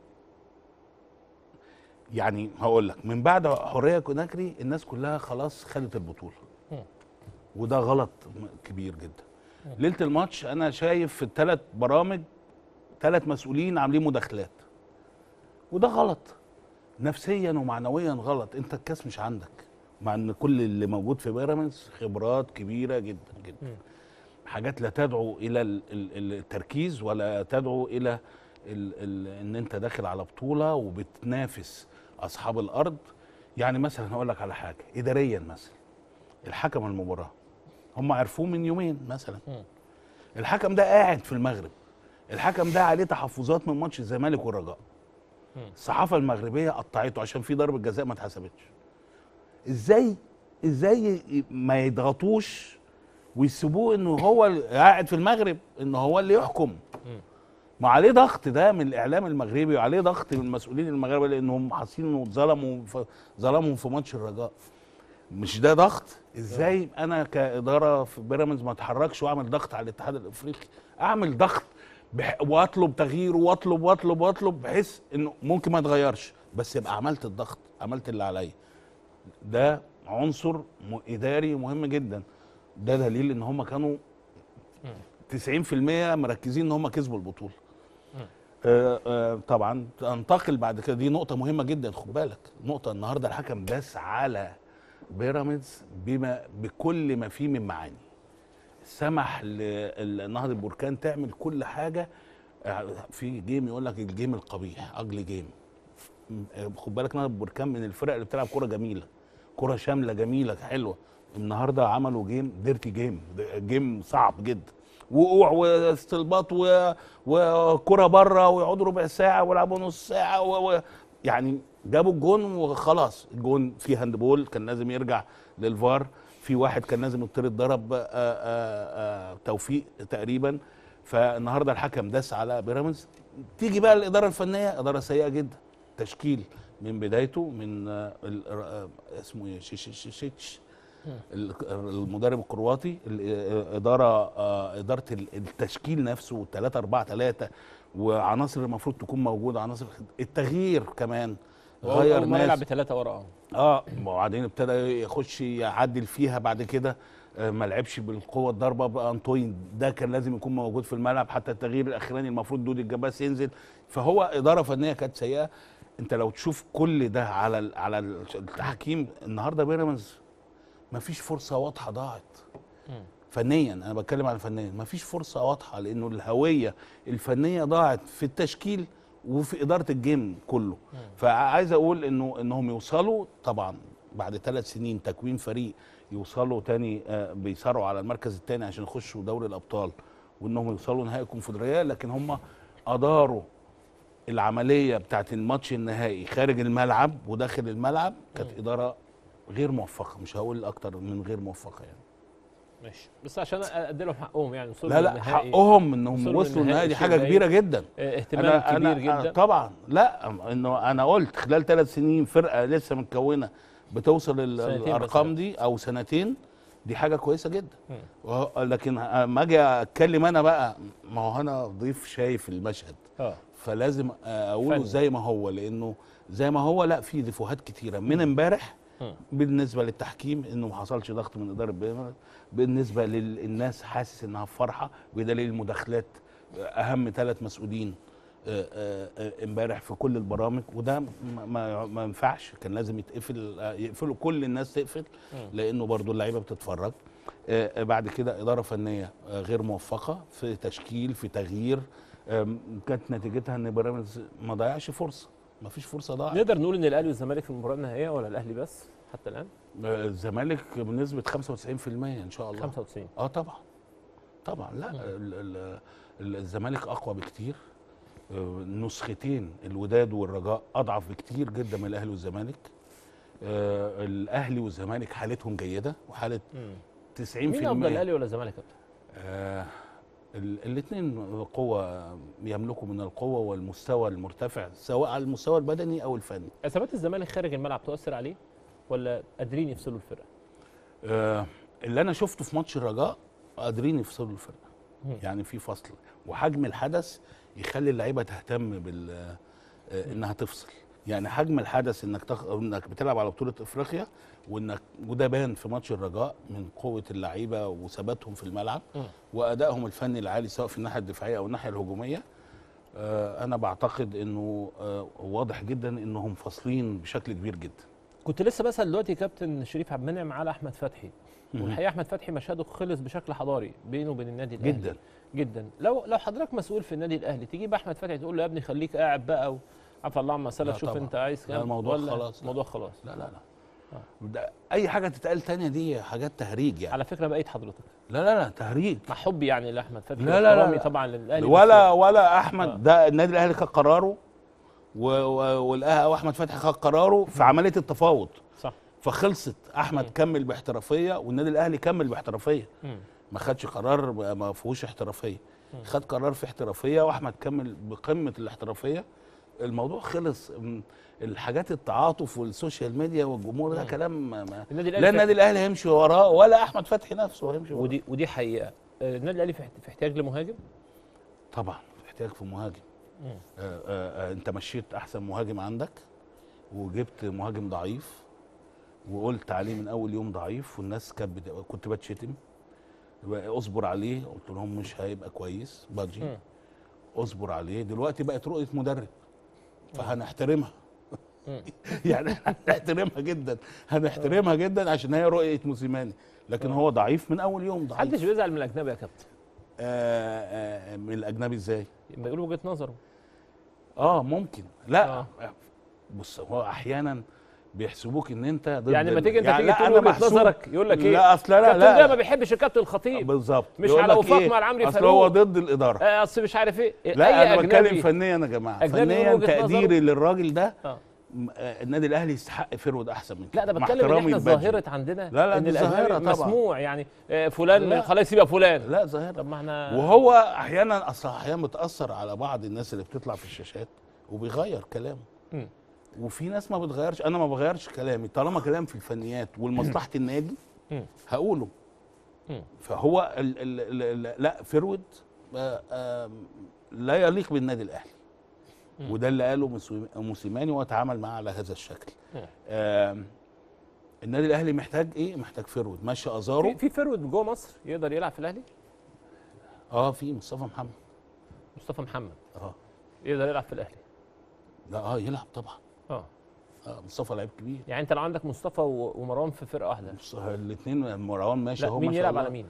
يعني هقول لك من بعد حريه كوناكري الناس كلها خلاص خدت البطوله مم. وده غلط م- كبير جدا ليله الماتش انا شايف في الثلاث برامج ثلاث مسؤولين عاملين مداخلات وده غلط نفسيا ومعنويا غلط انت الكاس مش عندك مع ان كل اللي موجود في بيراميدز خبرات كبيره جدا جدا مم. حاجات لا تدعو الى ال- ال- التركيز ولا تدعو الى ال ال ان انت داخل على بطوله وبتنافس اصحاب الارض يعني مثلا هقول لك على حاجه اداريا مثلا الحكم المباراه هم عرفوه من يومين مثلا مم. الحكم ده قاعد في المغرب الحكم ده عليه تحفظات من ماتش الزمالك والرجاء مم. الصحافه المغربيه قطعته عشان في ضربه جزاء ما اتحسبتش ازاي ازاي ي- ما يضغطوش ويسيبوه انه هو ال- قاعد في المغرب انه هو اللي يحكم ما عليه ضغط ده من الاعلام المغربي وعليه ضغط من المسؤولين المغاربه لانهم حاسين انه اتظلموا ف- ظلمهم في ماتش الرجاء مش ده ضغط ازاي انا كاداره في بيراميدز ما اتحركش واعمل ضغط على الاتحاد الافريقي اعمل ضغط بح... واطلب تغيير واطلب واطلب واطلب بحيث انه ممكن ما يتغيرش بس يبقى عملت الضغط عملت اللي عليا ده عنصر م- اداري مهم جدا ده دليل ان هم كانوا 90% مركزين ان هم كسبوا البطوله آه آه طبعا انتقل بعد كده دي نقطه مهمه جدا خد بالك نقطه النهارده الحكم داس على بيراميدز بما بكل ما فيه من معاني سمح لنهضه البركان تعمل كل حاجه آه، في جيم يقول لك الجيم القبيح اجلي جيم آه، خد بالك نهضه البركان من الفرق اللي بتلعب كره جميله كره شامله جميله حلوه النهارده عملوا جيم ديرتي جيم ده جيم صعب جدا وقوع واستلباط و- وكره بره ويقعدوا ربع ساعه ويلعبوا نص ساعه و... و... يعني جابوا الجون وخلاص الجون فيه هاندبول كان لازم يرجع للفار في واحد كان لازم يطرد ضرب آه، آه، آه، توفيق تقريبا فالنهارده الحكم داس على بيراميدز تيجي بقى الاداره الفنيه اداره سيئه جدا تشكيل من بدايته من آه، ال- آه، اسمه ايه شيش شيش شيش ال- المدرب الكرواتي الاداره آه، اداره ال- التشكيل نفسه 3 4 3 وعناصر المفروض تكون موجوده عناصر التغيير كمان غير أول مرة يلعب ناس بثلاثه ورا اه اه وبعدين ابتدى يخش يعدل فيها بعد كده آه، ما لعبش بالقوه الضربه بانطوين ده كان لازم يكون موجود في الملعب حتى التغيير الاخراني المفروض دودي الجباس ينزل فهو اداره فنيه كانت سيئه انت لو تشوف كل ده على ال- على التحكيم النهارده بيراميدز ما فيش فرصه واضحه ضاعت فنيا انا بتكلم على فنيا ما فيش فرصه واضحه لانه الهويه الفنيه ضاعت في التشكيل وفي اداره الجيم كله فعايز اقول انه انهم يوصلوا طبعا بعد ثلاث سنين تكوين فريق يوصلوا تاني آه، بيصارعوا على المركز الثاني عشان يخشوا دوري الابطال وانهم يوصلوا نهائي الكونفدراليه لكن هم اداروا العمليه بتاعت الماتش النهائي خارج الملعب وداخل الملعب كانت اداره غير موفقه مش هقول اكتر من غير موفقه يعني ماشي بس عشان ادي لهم حقهم يعني وصلوا لا لا للنهائي. حقهم انهم وصلوا وصلوا النهائي دي شيء حاجه باين. كبيره جدا آه، اهتمام كبير جدا طبعا لا انه انا قلت خلال ثلاث سنين فرقه لسه متكونه بتوصل ال- سنتين بس الارقام يعني. دي او سنتين دي حاجه كويسه جدا وه- لكن اما اجي اتكلم انا بقى ما هو انا ضيف شايف المشهد اه فلازم اقوله فني. زي ما هو لانه زي ما هو لا في دفوهات كتيره من امبارح مم. بالنسبه للتحكيم انه ما حصلش ضغط من اداره بيراميدز بالنسبه للناس حاسس انها في فرحه بدليل المداخلات اهم ثلاث مسؤولين آه، آه، آه، امبارح في كل البرامج وده ما- ما ما ينفعش كان لازم يتقفل آه، يقفلوا كل الناس تقفل لانه برضو اللعيبه بتتفرج آه، آه، بعد كده اداره فنيه آه، غير موفقه في تشكيل في تغيير آم، كانت نتيجتها ان بيراميدز ما ضيعش فرصه ما فيش فرصه ضاعت نقدر نقول ان الاهلي والزمالك في المباراه النهائيه ولا الاهلي بس حتى الان آه، الزمالك بنسبه 95% ان شاء الله 95 اه طبعا طبعا لا ال ال ال الزمالك اقوى بكتير آه، نسختين الوداد والرجاء اضعف بكتير جدا من الاهلي والزمالك آه، الاهلي والزمالك حالتهم جيده وحاله 90% مين افضل الاهلي ولا الزمالك يا كابتن؟ آه الاثنين قوة يملكوا من القوة والمستوى المرتفع سواء على المستوى البدني أو الفني اثبات الزمالك خارج الملعب تؤثر عليه ولا قادرين يفصلوا الفرقه؟ آه اللي أنا شفته في ماتش الرجاء قادرين يفصلوا الفرقة مم. يعني في فصل وحجم الحدث يخلي اللعيبة تهتم بال آه إنها تفصل يعني حجم الحدث انك تخ... انك بتلعب على بطوله افريقيا وانك وده بان في ماتش الرجاء من قوه اللعيبه وثباتهم في الملعب مم. وادائهم الفني العالي سواء في الناحيه الدفاعيه او الناحيه الهجوميه آه انا بعتقد انه آه واضح جدا انهم فاصلين بشكل كبير جدا كنت لسه بسال دلوقتي كابتن شريف عبد المنعم على احمد فتحي مهم. والحقيقه احمد فتحي مشهده خلص بشكل حضاري بينه وبين النادي الاهلي جدا جدا لو لو حضرتك مسؤول في النادي الاهلي تجيب احمد فتحي تقول له يا ابني خليك قاعد بقى عفى الله عما سلف لا شوف طبعا. انت عايز لا كام الموضوع ولا خلاص، لا. الموضوع خلاص لا لا لا ده اي حاجه تتقال تانية دي حاجات تهريج يعني على فكره بقيت حضرتك لا لا لا تهريج مع حبي يعني لاحمد فتحي لا لا لا واحترامي لا. طبعا للاهلي ولا بس- ولا احمد آه. ده النادي الاهلي خد قراره و- و- والاهلي واحمد فتحي خد قراره في عمليه التفاوض صح فخلصت احمد كمل باحترافيه والنادي الاهلي كمل باحترافيه مم. ما خدش قرار ما فيهوش احترافيه خد قرار في احترافيه واحمد كمل بقمه الاحترافيه الموضوع خلص م، الحاجات التعاطف والسوشيال ميديا والجمهور ده كلام ما ما النادي الأهلي لا في- النادي الاهلي هيمشي وراه ولا احمد فتحي نفسه هيمشي وراه ودي ودي حقيقه آه، النادي الاهلي في احت- في احتياج لمهاجم طبعا محتاج في مهاجم مم. آه آه آه انت مشيت احسن مهاجم عندك وجبت مهاجم ضعيف وقلت عليه من اول يوم ضعيف والناس كانت بت- كنت بتشتم اصبر عليه قلت لهم مش هيبقى كويس بادجي مم. اصبر عليه دلوقتي بقت رؤيه مدرب فهنحترمها مم. يعني هنحترمها جدا هنحترمها جدا عشان هي رؤيه موسيماني لكن هو ضعيف من اول يوم ضعيف محدش بيزعل من الاجنبي يا كابتن آه آه من الاجنبي ازاي لما يقول وجهه نظره اه ممكن لا آه. بص هو احيانا بيحسبوك ان انت ضد يعني لما ال- تيجي انت يعني تيجي لا، تقول أنا وجهه محسوب- نظرك يقول لك ايه لا اصل انا الكابتن لا ده ما بيحبش الكابتن الخطيب بالظبط مش يقول على لك وفاق إيه؟ مع العمري اصل فاروق. هو ضد الاداره آه، اصل مش عارف ايه لا اي انا بتكلم اجنبي فنيا يا جماعه أجنبي فنيا من وجهة تقديري للراجل ده آه. م- آه، النادي الاهلي يستحق فرود احسن من لا كده ده مع بتكلم ان احترامي احنا لبادجي. ظاهره عندنا لا لا ان دي الاجنبي ظاهره طبعا مسموع يعني آه، فلان لا. خلاص يبقى فلان لا ظاهره طب ما احنا وهو احيانا اصل احيانا متاثر على بعض الناس اللي بتطلع في الشاشات وبيغير كلامه مم. وفي ناس ما بتغيرش انا ما بغيرش كلامي طالما كلام في الفنيات ولمصلحه النادي مم. هقوله مم. فهو ال ال ال ال لا فرود آه، آه، لا يليق بالنادي الاهلي مم. وده اللي قاله موسيم- موسيماني وتعامل معاه على هذا الشكل مم. آم، النادي الاهلي محتاج ايه محتاج فرود ماشي ازارو في في فرود جوه مصر يقدر يلعب في الاهلي اه في مصطفى محمد مصطفى محمد اه يقدر يلعب في الاهلي لا اه يلعب طبعا اه آه مصطفى لعيب كبير يعني انت لو عندك مصطفى و- ومروان في فرقه واحده الاثنين مروان ماشي لا اهو مين ما شاء يلعب الله. على مين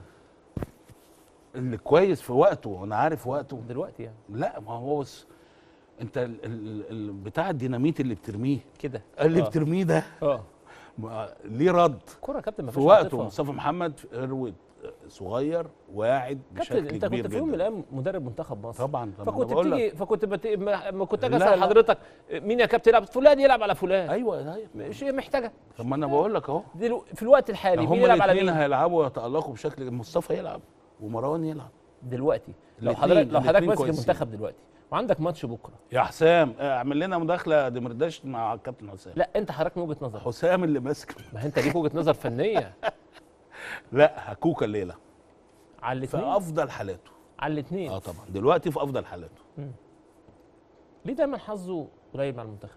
اللي كويس في وقته انا عارف وقته دلوقتي يعني لا ما هو بص انت ال ال ال بتاع الديناميت اللي بترميه كده اللي آه. بترميه ده اه ما- ليه رد كرة يا كابتن في مفيش وقته عاطفة. مصطفى محمد فرود صغير واعد كابتن بشكل انت كبير كنت في يوم من جدا الايام مدرب منتخب مصر طبعا طبعا فكنت أنا بقول بتيجي لك. فكنت بت... ما ما كنت اجي لا، اسال لا. حضرتك مين يا كابتن يلعب فلان يلعب على فلان ايوه ايوه مش هي محتاجه طب ما انا بقول لك اهو دلو... في الوقت الحالي مين هم يلعب على الاثنين مين هيلعبوا ويتالقوا بشكل مصطفى يلعب ومروان يلعب دلوقتي لو الاتنين- حضرتك لو حضرتك الاتنين ماسك كويسين. المنتخب دلوقتي وعندك ماتش بكره يا حسام اعمل لنا مداخله دمرداش مع الكابتن حسام لا انت حضرتك من وجهه نظرك حسام اللي ماسك ما انت ليك وجهه نظر فنيه لا هكوكا الليله على في الاثنين افضل حالاته على الاثنين اه طبعا دلوقتي في افضل حالاته ليه دايما حظه قريب مع المنتخب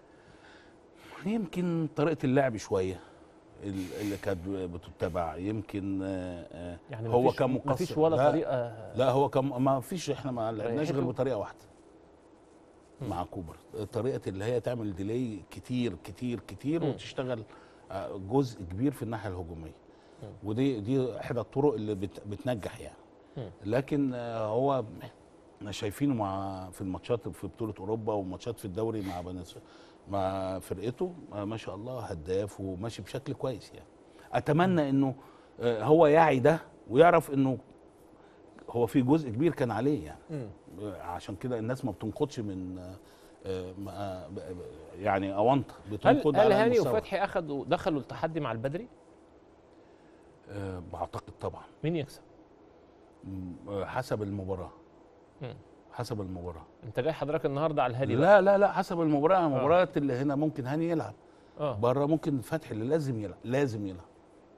يمكن طريقه اللعب شويه ال- اللي كانت بتتبع يمكن آه، آه، يعني هو مفيش- كان مقصر مفيش ولا لا طريقه لا هو كان ما فيش احنا ما لعبناش غير ريحته؟ بطريقه واحده مع كوبر طريقه اللي هي تعمل ديلي كتير كتير كتير مم. وتشتغل آه، جزء كبير في الناحيه الهجوميه ودي دي احدى الطرق اللي بت بتنجح يعني مم. لكن آه، هو احنا شايفينه مع في الماتشات في بطوله اوروبا وماتشات في الدوري مع بنس مع فرقته آه، ما شاء الله هداف وماشي بشكل كويس يعني اتمنى انه آه، هو يعي ده ويعرف انه هو في جزء كبير كان عليه يعني مم. آه، عشان كده الناس ما بتنقضش من آه، آه، ما- ب- ب- يعني اونطه هل بتنقض هل على هاني المستوى. وفتحي اخذوا دخلوا التحدي مع البدري آه، بعتقد طبعا مين يكسب م- آه، حسب المباراه مم. حسب المباراه انت جاي حضرتك النهارده على الهادي بقى. لا لا لا حسب المباراه المباريات اللي هنا ممكن هاني يلعب اه بره ممكن فتحي اللي لازم يلعب لازم يلعب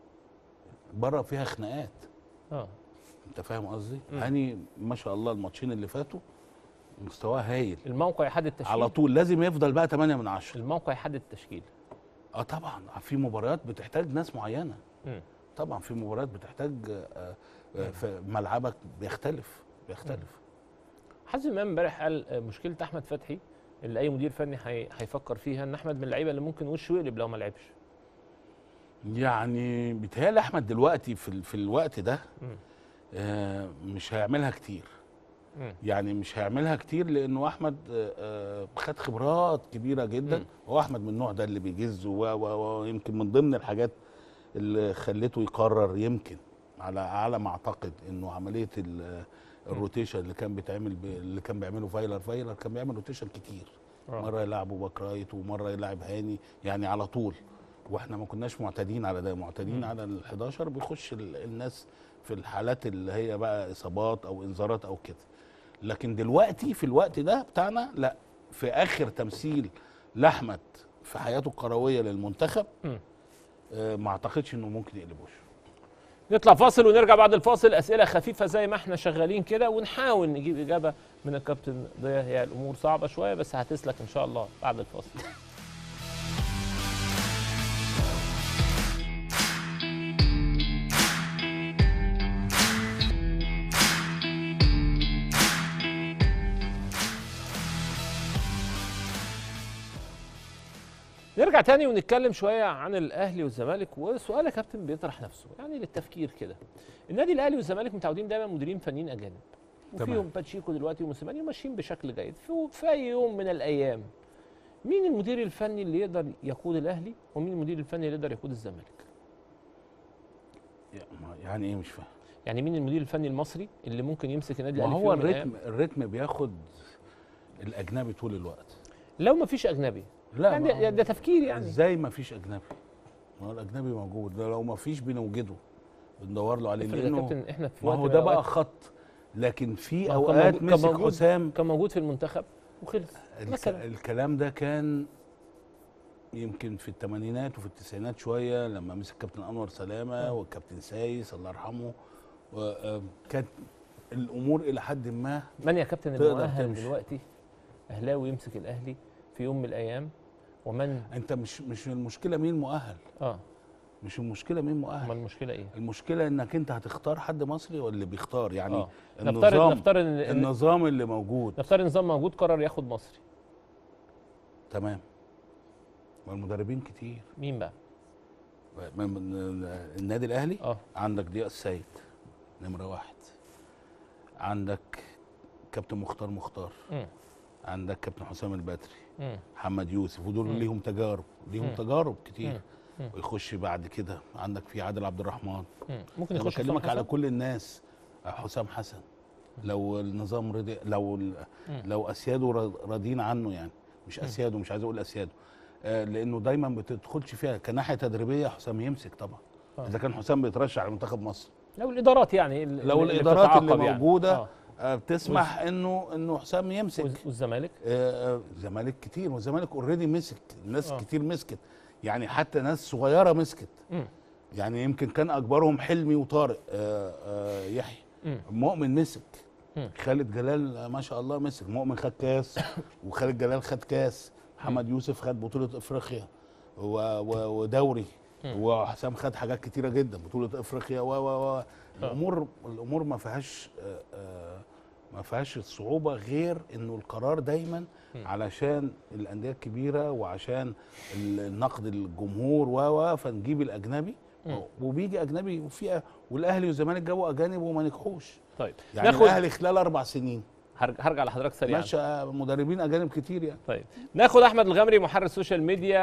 بره فيها خناقات اه انت فاهم قصدي مم. هاني ما شاء الله الماتشين اللي فاتوا مستواه هايل الموقع يحدد التشكيل على طول لازم يفضل بقى 8 من 10 الموقع يحدد التشكيل اه طبعا في مباريات بتحتاج ناس معينه مم. طبعا في مباريات بتحتاج آه، آه، في ملعبك بيختلف بيختلف حازم امام امبارح قال آه، مشكله احمد فتحي اللي اي مدير فني هي- هيفكر فيها ان احمد من اللعيبه اللي ممكن وشه يقلب لو ما لعبش يعني بيتهيألي احمد دلوقتي في ال- في الوقت ده مم. آه، مش هيعملها كتير مم. يعني مش هيعملها كتير لانه احمد آه، آه، خد خبرات كبيره جدا مم. هو احمد من النوع ده اللي بيجز و- و- ويمكن من ضمن الحاجات اللي خلته يقرر يمكن على على ما اعتقد انه عمليه ال- الروتيشن اللي كان بيتعمل ب- اللي كان بيعمله فايلر فايلر كان بيعمل روتيشن كتير آه. مره يلعبه باك رايت ومره يلعب هاني يعني على طول واحنا ما كناش معتادين على ده معتادين مم. على ال 11 بيخش ال- الناس في الحالات اللي هي بقى اصابات او انذارات او كده لكن دلوقتي في الوقت ده بتاعنا لا في اخر تمثيل لاحمد في حياته الكرويه للمنتخب مم. آه، ما اعتقدش انه ممكن يقلبوش نطلع فاصل ونرجع بعد الفاصل اسئله خفيفه زي ما احنا شغالين كده ونحاول نجيب اجابه من الكابتن ضياء هي الامور صعبه شويه بس هتسلك ان شاء الله بعد الفاصل نرجع تاني ونتكلم شويه عن الاهلي والزمالك وسؤال يا كابتن بيطرح نفسه يعني للتفكير كده النادي الاهلي والزمالك متعودين دايما مديرين فنيين اجانب تمام. وفيهم باتشيكو دلوقتي وموسيماني وماشيين بشكل جيد في, في اي يوم من الايام مين المدير الفني اللي يقدر يقود الاهلي ومين المدير الفني اللي يقدر يقود الزمالك يعني ايه مش فاهم يعني مين المدير الفني المصري اللي ممكن يمسك النادي ما الاهلي في هو يوم من الأيام؟ الريتم الريتم بياخد الاجنبي طول الوقت لو ما فيش اجنبي لا يعني ما- ده, ده تفكير يعني ازاي ما فيش اجنبي ما هو الاجنبي موجود ده لو ما فيش بنوجده بندور له عليه افرض يا لانه كابتن احنا في ما وقت هو من ده بقى الأوقات خط لكن في ما هو كان اوقات موجود- كان مسك موجود- حسام كان موجود في المنتخب وخلص الك- مثلا الكلام ده كان يمكن في الثمانينات وفي التسعينات شويه لما مسك كابتن انور سلامه والكابتن سايس الله يرحمه و- آه، كانت الامور الى حد ما من يا كابتن تقدر المؤهل تمشي. دلوقتي اهلاوي يمسك الاهلي في يوم من الايام ومن انت مش مش المشكله مين مؤهل اه مش المشكله مين ما مؤهل المشكله ايه المشكله انك انت هتختار حد مصري ولا اللي بيختار يعني آه. نفترض النظام نفترض ان إن- النظام اللي موجود نفترض نظام موجود قرر ياخد مصري تمام ما المدربين كتير مين بقى من- من النادي الاهلي اه عندك ضياء السيد نمره واحد عندك كابتن مختار مختار مم. عندك كابتن حسام البدري مم. محمد يوسف ودول مم. ليهم تجارب ليهم مم. تجارب كتير مم. مم. ويخش بعد كده عندك في عادل عبد الرحمن مم. ممكن انا يخش حسام بكلمك على حسن؟ كل الناس حسام حسن لو النظام رضي لو ال- مم. لو اسياده را- راضيين عنه يعني مش مم. اسياده مش عايز اقول اسياده آه لانه دايما ما بتدخلش فيها كناحيه تدريبيه حسام يمسك طبعا آه. اذا كان حسام بيترشح على منتخب مصر لو الادارات يعني ال- لو اللي الادارات اللي بتتعاقب يعني. موجوده آه. آه بتسمح انه انه حسام يمسك والز- والزمالك آه، آه، الزمالك كتير والزمالك اوريدي مسك ناس آه. كتير مسكت يعني حتى ناس صغيره مسكت مم. يعني يمكن كان اكبرهم حلمي وطارق آه، آه، يحيى مم. مؤمن مسك مم. خالد جلال آه، ما شاء الله مسك مؤمن خد كاس وخالد جلال خد كاس محمد يوسف خد بطوله افريقيا و- و- ودوري مم. وحسام خد حاجات كتيره جدا بطوله افريقيا و و و الامور الامور ما فيهاش آه، آه، ما فيهاش الصعوبه غير انه القرار دايما مم. علشان الانديه الكبيره وعشان ال- النقد الجمهور و و فنجيب الاجنبي مم. وبيجي اجنبي وفي والاهلي والزمالك جابوا اجانب وما نجحوش طيب يعني ناخد الاهلي خلال اربع سنين هرج- هرجع لحضرتك سريعا ماشي مدربين اجانب كتير يعني طيب ناخد احمد الغمري محرر السوشيال ميديا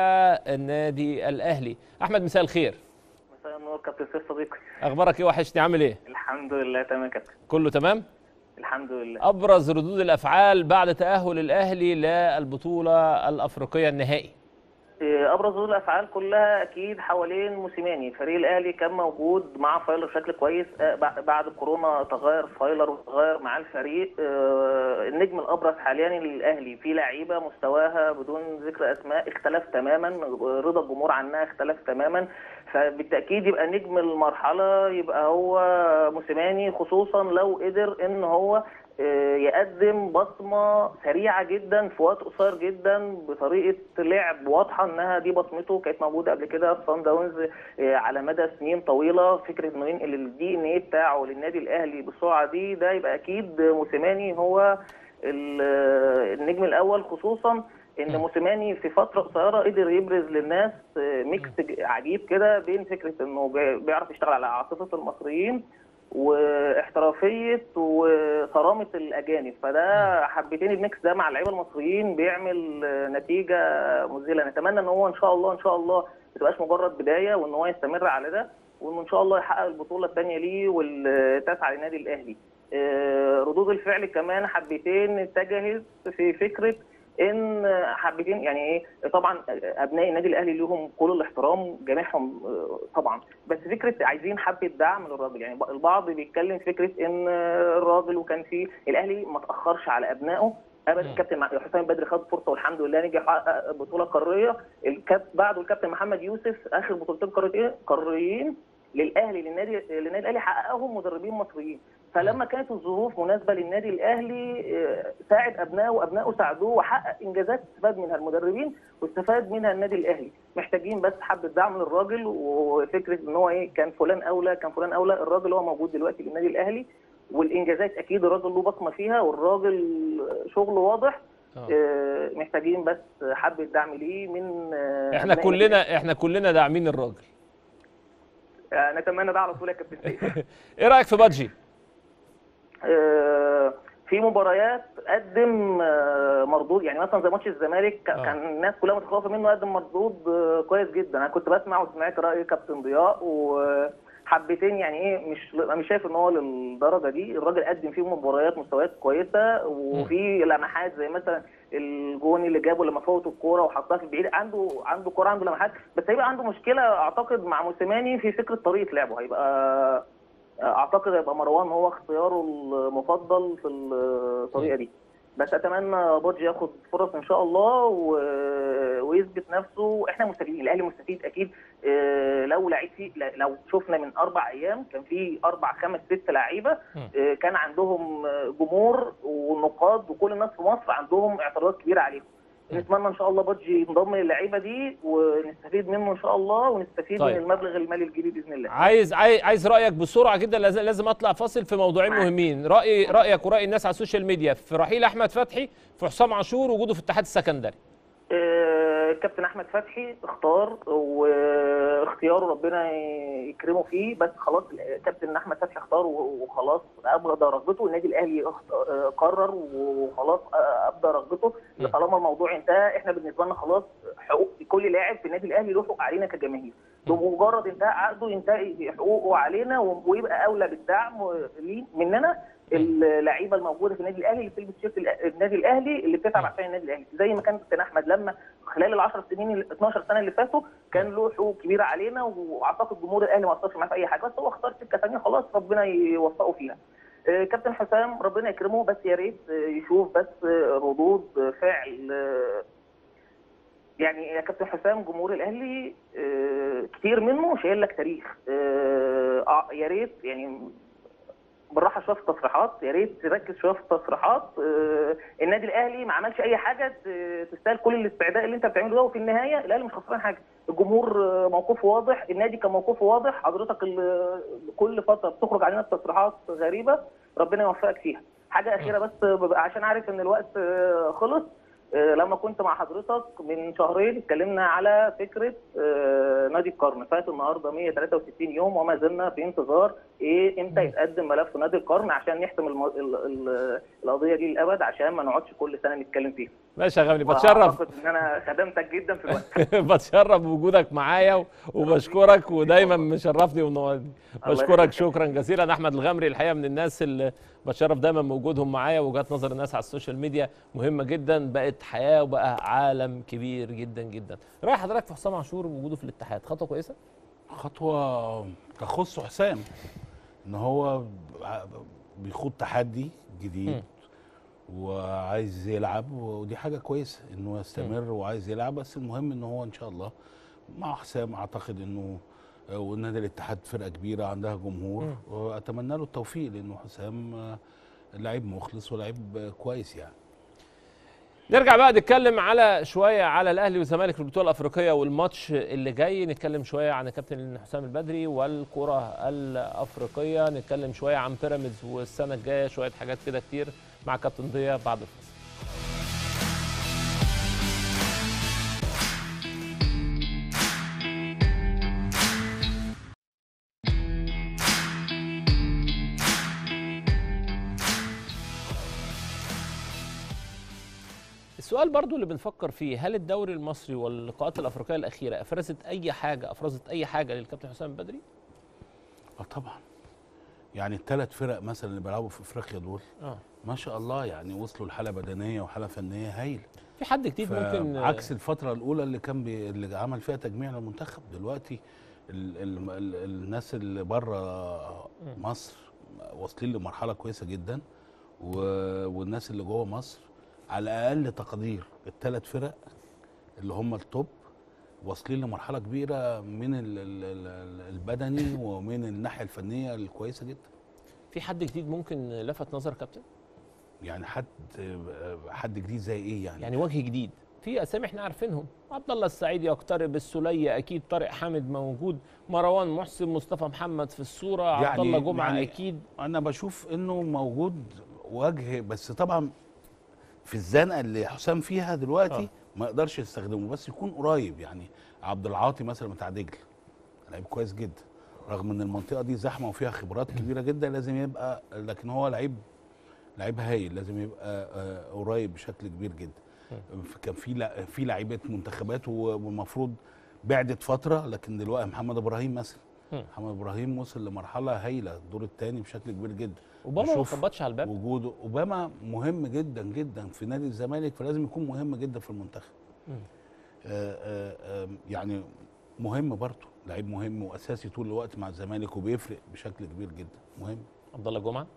النادي الاهلي احمد مساء الخير مساء النور كابتن سيف صديقي اخبارك ايه وحشني عامل ايه الحمد لله تمام يا كابتن كله تمام الحمد لله ابرز ردود الافعال بعد تاهل الاهلي للبطوله الافريقيه النهائي إيه، ابرز ردود الافعال كلها اكيد حوالين موسيماني فريق الاهلي كان موجود مع فايلر بشكل كويس آه، بع- بعد كورونا تغير فايلر وتغير مع الفريق آه، النجم الابرز حاليا للاهلي في لعيبه مستواها بدون ذكر اسماء اختلف تماما رضا الجمهور عنها اختلف تماما فبالتاكيد يبقى نجم المرحله يبقى هو موسيماني خصوصا لو قدر ان هو آه، يقدم بصمه سريعه جدا في وقت قصير جدا بطريقه لعب واضحه انها دي بصمته كانت موجوده قبل كده في صن داونز آه، على مدى سنين طويله فكره انه ينقل الدي ان ايه بتاعه للنادي الاهلي بالسرعه دي ده يبقى اكيد موسيماني هو ال- آه، النجم الاول خصوصا ان موسيماني في فتره قصيره قدر يبرز للناس آه، ميكس عجيب كده بين فكره انه جاي- بيعرف يشتغل على عاطفه المصريين واحترافيه وصرامه الاجانب فده حبتين الميكس ده مع اللعيبه المصريين بيعمل آه، نتيجه مذهله نتمنى ان هو ان شاء الله ان شاء الله ما تبقاش مجرد بدايه وان هو يستمر على ده وانه ان شاء الله يحقق البطوله الثانيه ليه والتاسعه للنادي الاهلي آه، ردود الفعل كمان حبتين اتجهت في فكره ان حابين يعني ايه طبعا ابناء النادي الاهلي لهم كل الاحترام جميعهم آه، طبعا بس فكره عايزين حبه دعم للراجل يعني البعض بيتكلم فكره ان الراجل وكان في الاهلي ما تاخرش على ابنائه ابدا الكابتن مع- حسام بدري خد فرصه والحمد لله نجح يحقق بطوله قاريه الكاب بعده الكابتن محمد يوسف اخر بطولتين قاريتين قاريين للاهلي للنادي للنادي الاهلي حققهم مدربين مصريين فلما كانت الظروف مناسبه للنادي الاهلي آه، ساعد ابنائه وابنائه ساعدوه وحقق انجازات استفاد منها المدربين واستفاد منها النادي الاهلي محتاجين بس حبه دعم للراجل وفكره ان هو ايه كان فلان اولى كان فلان اولى الراجل هو موجود دلوقتي للنادي الاهلي والانجازات اكيد الراجل له بصمه فيها والراجل شغله واضح آه. آه، محتاجين بس حبه دعم ليه من آه، احنا أبناء كلنا احنا كلنا داعمين الراجل آه، نتمنى ده على طول يا كابتن سيف ايه رايك في بادجي آه، في مباريات قدم آه، مردود يعني مثلا زي ماتش الزمالك ك- آه. كان الناس كلها متخوفه منه قدم مردود آه، كويس جدا انا كنت بسمع وسمعت راي كابتن ضياء وحبتين يعني ايه مش أنا مش شايف ان هو للدرجه دي الراجل قدم فيه مباريات مستويات كويسه وفي لمحات زي مثلا الجون اللي جابه لما فوت الكوره وحطها في البعيد عنده عنده كوره عنده لمحات بس هيبقى عنده مشكله اعتقد مع موسيماني في فكره طريقه لعبه هيبقى اعتقد هيبقى مروان هو اختياره المفضل في الطريقه دي بس اتمنى بورج ياخد فرص ان شاء الله و... ويثبت نفسه احنا مستفيدين الاهلي مستفيد اكيد آه، لو لعيب فيه لو شفنا من اربع ايام كان في اربع خمس ست لعيبه آه، كان عندهم آه، جمهور ونقاد وكل الناس في مصر عندهم اعتراضات كبيره عليهم نتمنى ان شاء الله بادجي ينضم للعيبه دي ونستفيد منه ان شاء الله ونستفيد طيب. من المبلغ المالي الجديد باذن الله عايز عايز عايز رايك بسرعه جدا لازم لازم اطلع فاصل في موضوعين مهمين راي رايك وراي الناس على السوشيال ميديا في رحيل احمد فتحي في حسام عاشور وجوده في الاتحاد السكندري آه، كابتن احمد فتحي اختار واختياره ربنا يكرمه فيه بس خلاص كابتن احمد فتحي اختار وخلاص ابدى رغبته النادي الاهلي اخت- آه، قرر وخلاص آه، ابدى رغبته طالما الموضوع انتهى احنا بالنسبه لنا خلاص حقوق كل لاعب في النادي الاهلي له حقوق علينا كجماهير بمجرد انتهاء عقده ينتهي حقوقه علينا ويبقى اولى بالدعم ليه مننا اللعيبه الموجوده في النادي الاهلي اللي بتلبس تيشيرت الأ- النادي الاهلي اللي بتتعب عشان النادي الاهلي زي ما كان كابتن احمد لما خلال ال 10 سنين ال 12 سنه اللي فاتوا كان له حقوق كبيره علينا واعتقد جمهور الاهلي ما قصرش معاه في اي حاجه بس هو اختار سكه ثانيه خلاص ربنا يوفقه فيها آه، كابتن حسام ربنا يكرمه بس يا ريت آه، يشوف بس آه، ردود آه، فعل آه، يعني يا كابتن حسام جمهور الاهلي آه، كتير منه شايل لك تاريخ آه، آه، يا ريت يعني بالراحه شويه في التصريحات يا ريت تركز شويه في التصريحات آه، النادي الاهلي ما عملش اي حاجه ت- تستاهل كل الاستعداء اللي انت بتعمله ده وفي النهايه الاهلي مش خسران حاجه الجمهور آه، موقفه واضح النادي كان موقفه واضح حضرتك ال- كل فتره بتخرج علينا بتصريحات غريبه ربنا يوفقك فيها حاجه اخيره بس ببقى عشان عارف ان الوقت آه، خلص آه، لما كنت مع حضرتك من شهرين اتكلمنا على فكره آه، نادي القرن فات النهارده 163 يوم وما زلنا في انتظار ايه امتى يتقدم ملف نادي القرن عشان نحسم الم... ال... ال... القضيه دي للابد عشان ما نقعدش كل سنه نتكلم فيها ماشي يا غالي بتشرف واعتقد ان انا خدمتك جدا في الوقت بتشرف بوجودك معايا و- وبشكرك ودايما مشرفني ومنورني بشكرك يخليك. شكرا جزيلا احمد الغمري الحقيقه من الناس اللي بتشرف دايما بوجودهم معايا وجهات نظر الناس على السوشيال ميديا مهمه جدا بقت حياه وبقى عالم كبير جدا جدا رايح حضرتك في حسام عاشور ووجوده في الاتحاد خطوه كويسه خطوه تخص حسام ان هو بيخوض تحدي جديد وعايز يلعب ودي حاجه كويسه انه يستمر وعايز يلعب بس المهم ان هو ان شاء الله مع حسام اعتقد انه والنادي الاتحاد فرقه كبيره عندها جمهور واتمنى له التوفيق لانه حسام لعيب مخلص ولعيب كويس يعني نرجع بقى نتكلم على شويه على الاهلي والزمالك في البطوله الافريقيه والماتش اللي جاي نتكلم شويه عن الكابتن حسام البدري والكره الافريقيه نتكلم شويه عن بيراميدز والسنه الجايه شويه حاجات كده كتير مع كابتن ضياء بعد الفاصل السؤال برضو اللي بنفكر فيه هل الدوري المصري واللقاءات الافريقيه الاخيره افرزت اي حاجه افرزت اي حاجه للكابتن حسام البدري اه طبعا يعني الثلاث فرق مثلا اللي بيلعبوا في افريقيا دول اه ما شاء الله يعني وصلوا لحاله بدنيه وحاله فنيه هايله في حد جديد ممكن عكس الفتره الاولى اللي كان بي اللي عمل فيها تجميع للمنتخب دلوقتي ال ال ال الناس اللي بره مصر واصلين لمرحله كويسه جدا و والناس اللي جوه مصر على اقل تقدير الثلاث فرق اللي هم التوب واصلين لمرحله كبيره من ال ال ال البدني ومن الناحيه الفنيه الكويسه جدا في حد جديد ممكن لفت نظر كابتن يعني حد حد جديد زي ايه يعني يعني وجه جديد في اسامي احنا عارفينهم عبد الله السعيد يقترب السوليه اكيد طارق حامد موجود مروان محسن مصطفى محمد في الصوره يعني عبد الله جمعه يعني اكيد انا بشوف انه موجود وجه بس طبعا في الزنقه اللي حسام فيها دلوقتي آه. ما يقدرش يستخدمه بس يكون قريب يعني عبد العاطي مثلا بتاع دجله لعيب كويس جدا رغم ان المنطقه دي زحمه وفيها خبرات كبيره جدا لازم يبقى لكن هو لعيب لعيب هايل لازم يبقى آه قريب بشكل كبير جدا كان في في لعيبه منتخبات والمفروض بعدت فتره لكن دلوقتي محمد ابراهيم مثلا محمد ابراهيم وصل لمرحله هايله الدور الثاني بشكل كبير جدا اوباما ما خبطش على الباب وجوده اوباما مهم جدا جدا في نادي الزمالك فلازم يكون مهم جدا في المنتخب آآ آآ يعني مهم برضه لعيب مهم واساسي طول الوقت مع الزمالك وبيفرق بشكل كبير جدا مهم عبد الله جمعه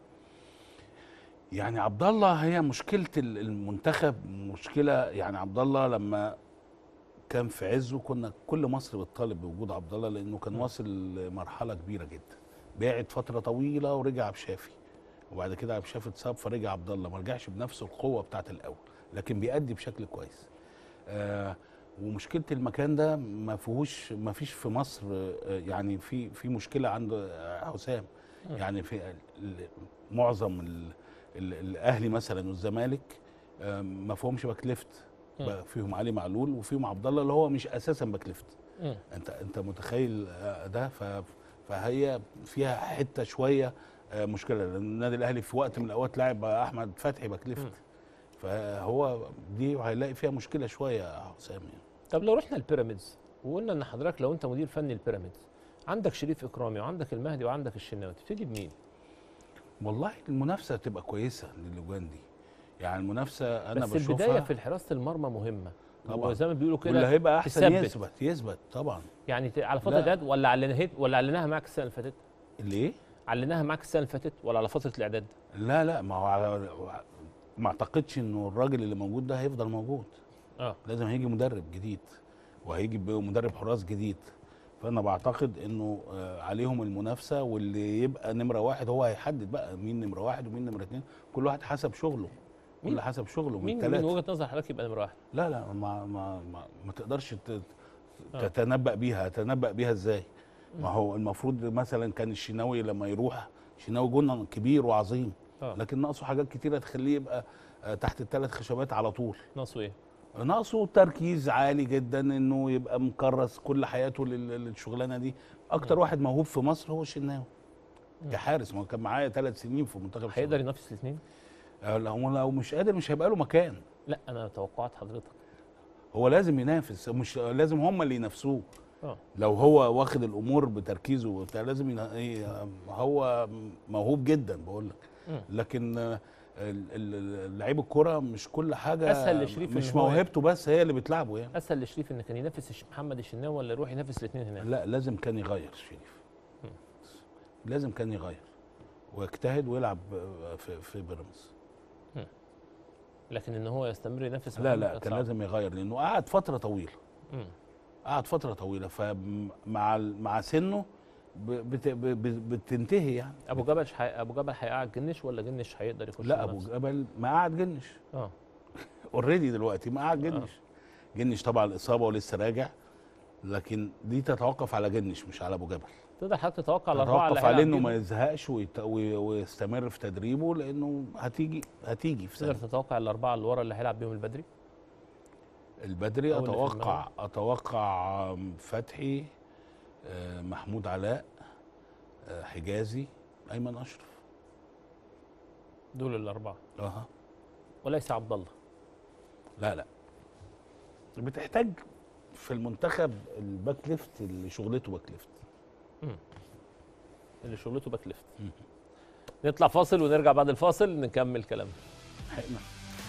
يعني عبد الله هي مشكله المنتخب مشكله يعني عبد الله لما كان في عزه كنا كل مصر بتطالب بوجود عبد الله لانه كان واصل لمرحله كبيره جدا بعد فتره طويله ورجع عبد الشافي وبعد كده عبد الشافي اتصاب فرجع عبد الله ما رجعش بنفس القوه بتاعت الاول لكن بيأدي بشكل كويس آه ومشكله المكان ده ما فيهوش ما فيش في مصر آه يعني في في مشكله عند حسام يعني في معظم ال الاهلي مثلا والزمالك ما فيهمش باك ليفت فيهم علي معلول وفيهم عبد الله اللي هو مش اساسا باك ليفت انت انت متخيل ده فهي فيها حته شويه مشكله لان النادي الاهلي في وقت من الاوقات لعب احمد فتحي باك ليفت فهو دي هيلاقي فيها مشكله شويه يا حسام يعني طب لو رحنا البيراميدز وقلنا ان حضرتك لو انت مدير فني البيراميدز عندك شريف اكرامي وعندك المهدي وعندك الشناوي تبتدي بمين؟ والله المنافسه تبقى كويسه للاجوان دي يعني المنافسه انا بس بشوفها البدايه في حراسه المرمى مهمه طبعا وزي ما بيقولوا كده واللي هيبقى احسن تثبت. يثبت يثبت طبعا يعني ت- على فتره لا. الاعداد ولا على ولا عليناها معاك السنه اللي فاتت؟ ليه؟ عليناها معاك السنه اللي فاتت ولا على فتره الاعداد؟ لا لا ما هو على ما اعتقدش انه الراجل اللي موجود ده هيفضل موجود اه لازم هيجي مدرب جديد وهيجي ب- مدرب حراس جديد فانا بعتقد انه آه، عليهم المنافسه واللي يبقى نمره واحد هو هيحدد بقى مين نمره واحد ومين نمره اتنين كل واحد حسب شغله مين؟ كل حسب شغله من مين من ثلاثه وجهه نظر حضرتك يبقى نمره واحد؟ لا لا ما ما ما, ما تقدرش ت- آه. تتنبأ بيها تتنبأ بيها ازاي ما هو المفروض مثلا كان الشناوي لما يروح الشناوي جون كبير وعظيم آه. لكن ناقصه حاجات كتيره تخليه يبقى آه، تحت الثلاث خشبات على طول ناقصه ايه؟ ناقصه تركيز عالي جدا انه يبقى مكرس كل حياته لل- للشغلانه دي اكتر واحد موهوب في مصر هو الشناوي كحارس ما هو كان معايا ثلاث سنين في منتخب هيقدر الشباب. ينافس الاثنين؟ آه، لو لو مش قادر مش هيبقى له مكان لا انا توقعات حضرتك هو لازم ينافس مش لازم هم اللي ينافسوه اه لو هو واخد الامور بتركيزه وبتاع لازم ينا... إيه، هو موهوب جدا بقول لك مم. لكن آه، ال- ال- لعيب الكرة مش كل حاجه أسهل لشريف مش إن هو- موهبته بس هي اللي بتلعبه يعني اسهل لشريف ان كان ينافس الش- محمد الشناوي ولا يروح ينافس الاثنين هناك؟ لا لازم كان يغير شريف مم. لازم كان يغير ويجتهد ويلعب آه، في في بيراميدز لكن ان هو يستمر ينافس لا محمد لا كان صعب. لازم يغير لانه قعد فتره طويله مم. قعد فتره طويله فمع ال- مع سنه ب- بت- ب- ب- بتنتهي يعني ابو جبل حي... ابو جبل هيقعد جنش ولا جنش هيقدر يخش لا ابو المنافسة؟ جبل ما قعد جنش اه اوريدي دلوقتي ما قعد جنش جنش طبعا الاصابه ولسه راجع لكن دي تتوقف على جنش مش على ابو جبل تقدر حضرتك تتوقع الاربعه اللي تتوقف عليه هيلعب انه ما بيهم؟ يزهقش ويت- وي- ويستمر في تدريبه لانه هتيجي هتيجي في تقدر سنه تتوقع الاربعه اللي ورا اللي هيلعب بيهم البدري؟ البدري أو اللي في اتوقع اتوقع فتحي آه، محمود علاء آه، حجازي ايمن اشرف دول الاربعه اها وليس عبد الله لا لا بتحتاج في المنتخب الباك ليفت اللي شغلته باك ليفت اللي شغلته باك ليفت مم. نطلع فاصل ونرجع بعد الفاصل نكمل كلامنا حقنا.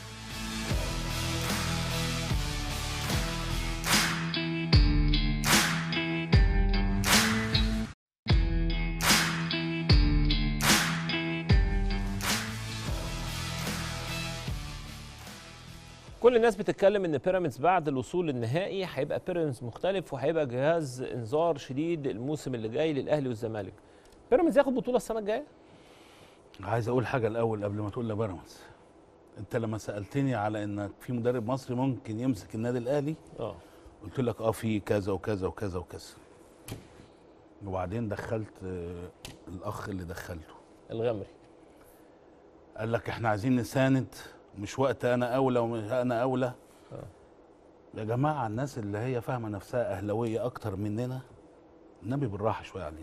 كل الناس بتتكلم ان بيراميدز بعد الوصول للنهائي هيبقى بيراميدز مختلف وهيبقى جهاز انذار شديد الموسم اللي جاي للاهلي والزمالك بيراميدز ياخد بطوله السنه الجايه عايز اقول حاجه الاول قبل ما تقول لي بيراميدز انت لما سالتني على انك في مدرب مصري ممكن يمسك النادي الاهلي اه قلت لك اه في كذا وكذا وكذا وكذا وبعدين دخلت آه، الاخ اللي دخلته الغمري قال لك احنا عايزين نساند مش وقت انا اولى ومش انا اولى يا جماعه الناس اللي هي فاهمه نفسها اهلاويه اكتر مننا النبي بالراحه شويه علينا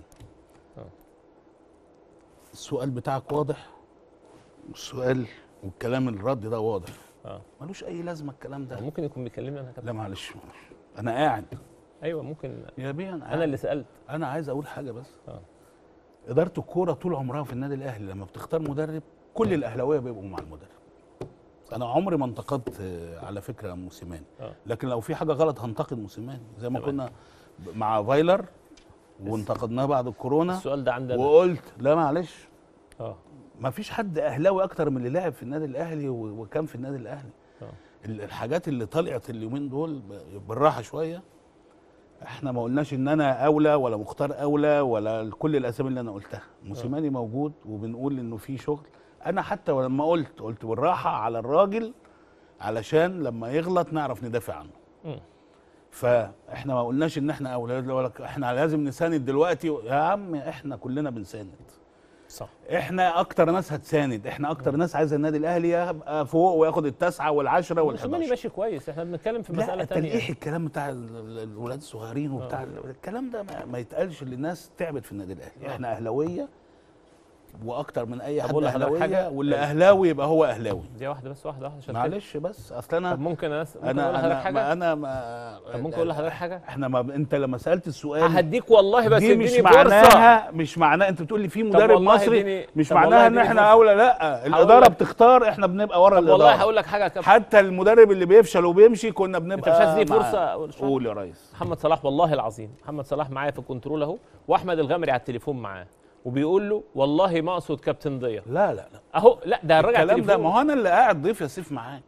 السؤال بتاعك واضح والسؤال والكلام الرد ده واضح اه ملوش اي لازمه الكلام ده ممكن يكون بيكلمني انا كمان لا معلش انا قاعد ايوه ممكن يا بيه انا انا اللي سالت انا عايز اقول حاجه بس اه اداره الكوره طول عمرها في النادي الاهلي لما بتختار مدرب كل الاهلاويه بيبقوا مع المدرب انا عمري ما انتقدت آه، على فكره موسيماني اه لكن لو في حاجه غلط هنتقد موسيماني زي ما تمام. كنا ب- مع فايلر وانتقدناه بعد الكورونا السؤال ده عندنا وقلت لا معلش اه ما فيش حد اهلاوي اكتر من اللي لعب في النادي الاهلي و- وكان في النادي الاهلي اه ال- الحاجات اللي طلعت اليومين دول ب- بالراحه شويه احنا ما قلناش ان انا اولى ولا مختار اولى ولا كل الاسامي اللي انا قلتها موسيماني موجود وبنقول انه في شغل انا حتى لما قلت قلت بالراحه على الراجل علشان لما يغلط نعرف ندافع عنه مم. فاحنا ما قلناش ان احنا اولاد ولا احنا لازم نساند دلوقتي يا عم احنا كلنا بنساند صح احنا اكتر ناس هتساند احنا اكتر ناس عايزه النادي الاهلي يبقى فوق وياخد التاسعه والعشره موسيماني وال11 ماشي كويس احنا بنتكلم في لا مساله تلقيح ثانيه الكلام بتاع ال- ال- الولاد الصغيرين وبتاع ال- الكلام ده ما, ما يتقالش للناس تعبت في النادي الاهلي آه. احنا اهلاويه واكتر من اي طب حد أقول لحضرتك اهلاويه حاجة؟ واللي اهلاوي يبقى هو اهلاوي دي واحده بس واحده واحده عشان كده. معلش بس اصل انا طب ممكن انا ممكن انا اقول لحضرتك انا حاجه ما انا ما طب ممكن اقول لحضرتك حاجه احنا ما انت لما سالت السؤال هديك والله بس دي مش اديني فرصه معناها مش معناها انت بتقول لي في مدرب والله مصري اديني- مش طب والله معناها ان اديني احنا فرصة. اولى لا الاداره لك. بتختار احنا بنبقى ورا طب الاداره والله هقول لك حاجه يا كابتن حتى المدرب اللي بيفشل وبيمشي كنا بنبقى انت مش عايز تديني مع- فرصه أقول شوية؟ قول يا ريس محمد صلاح والله العظيم محمد صلاح معايا في الكنترول اهو واحمد الغامري على التليفون معاه وبيقول له والله ما اقصد كابتن ضياء لا لا لا اهو لا ده الراجل على الكلام ده التليفون ما هو انا اللي قاعد ضيف يا سيف معاك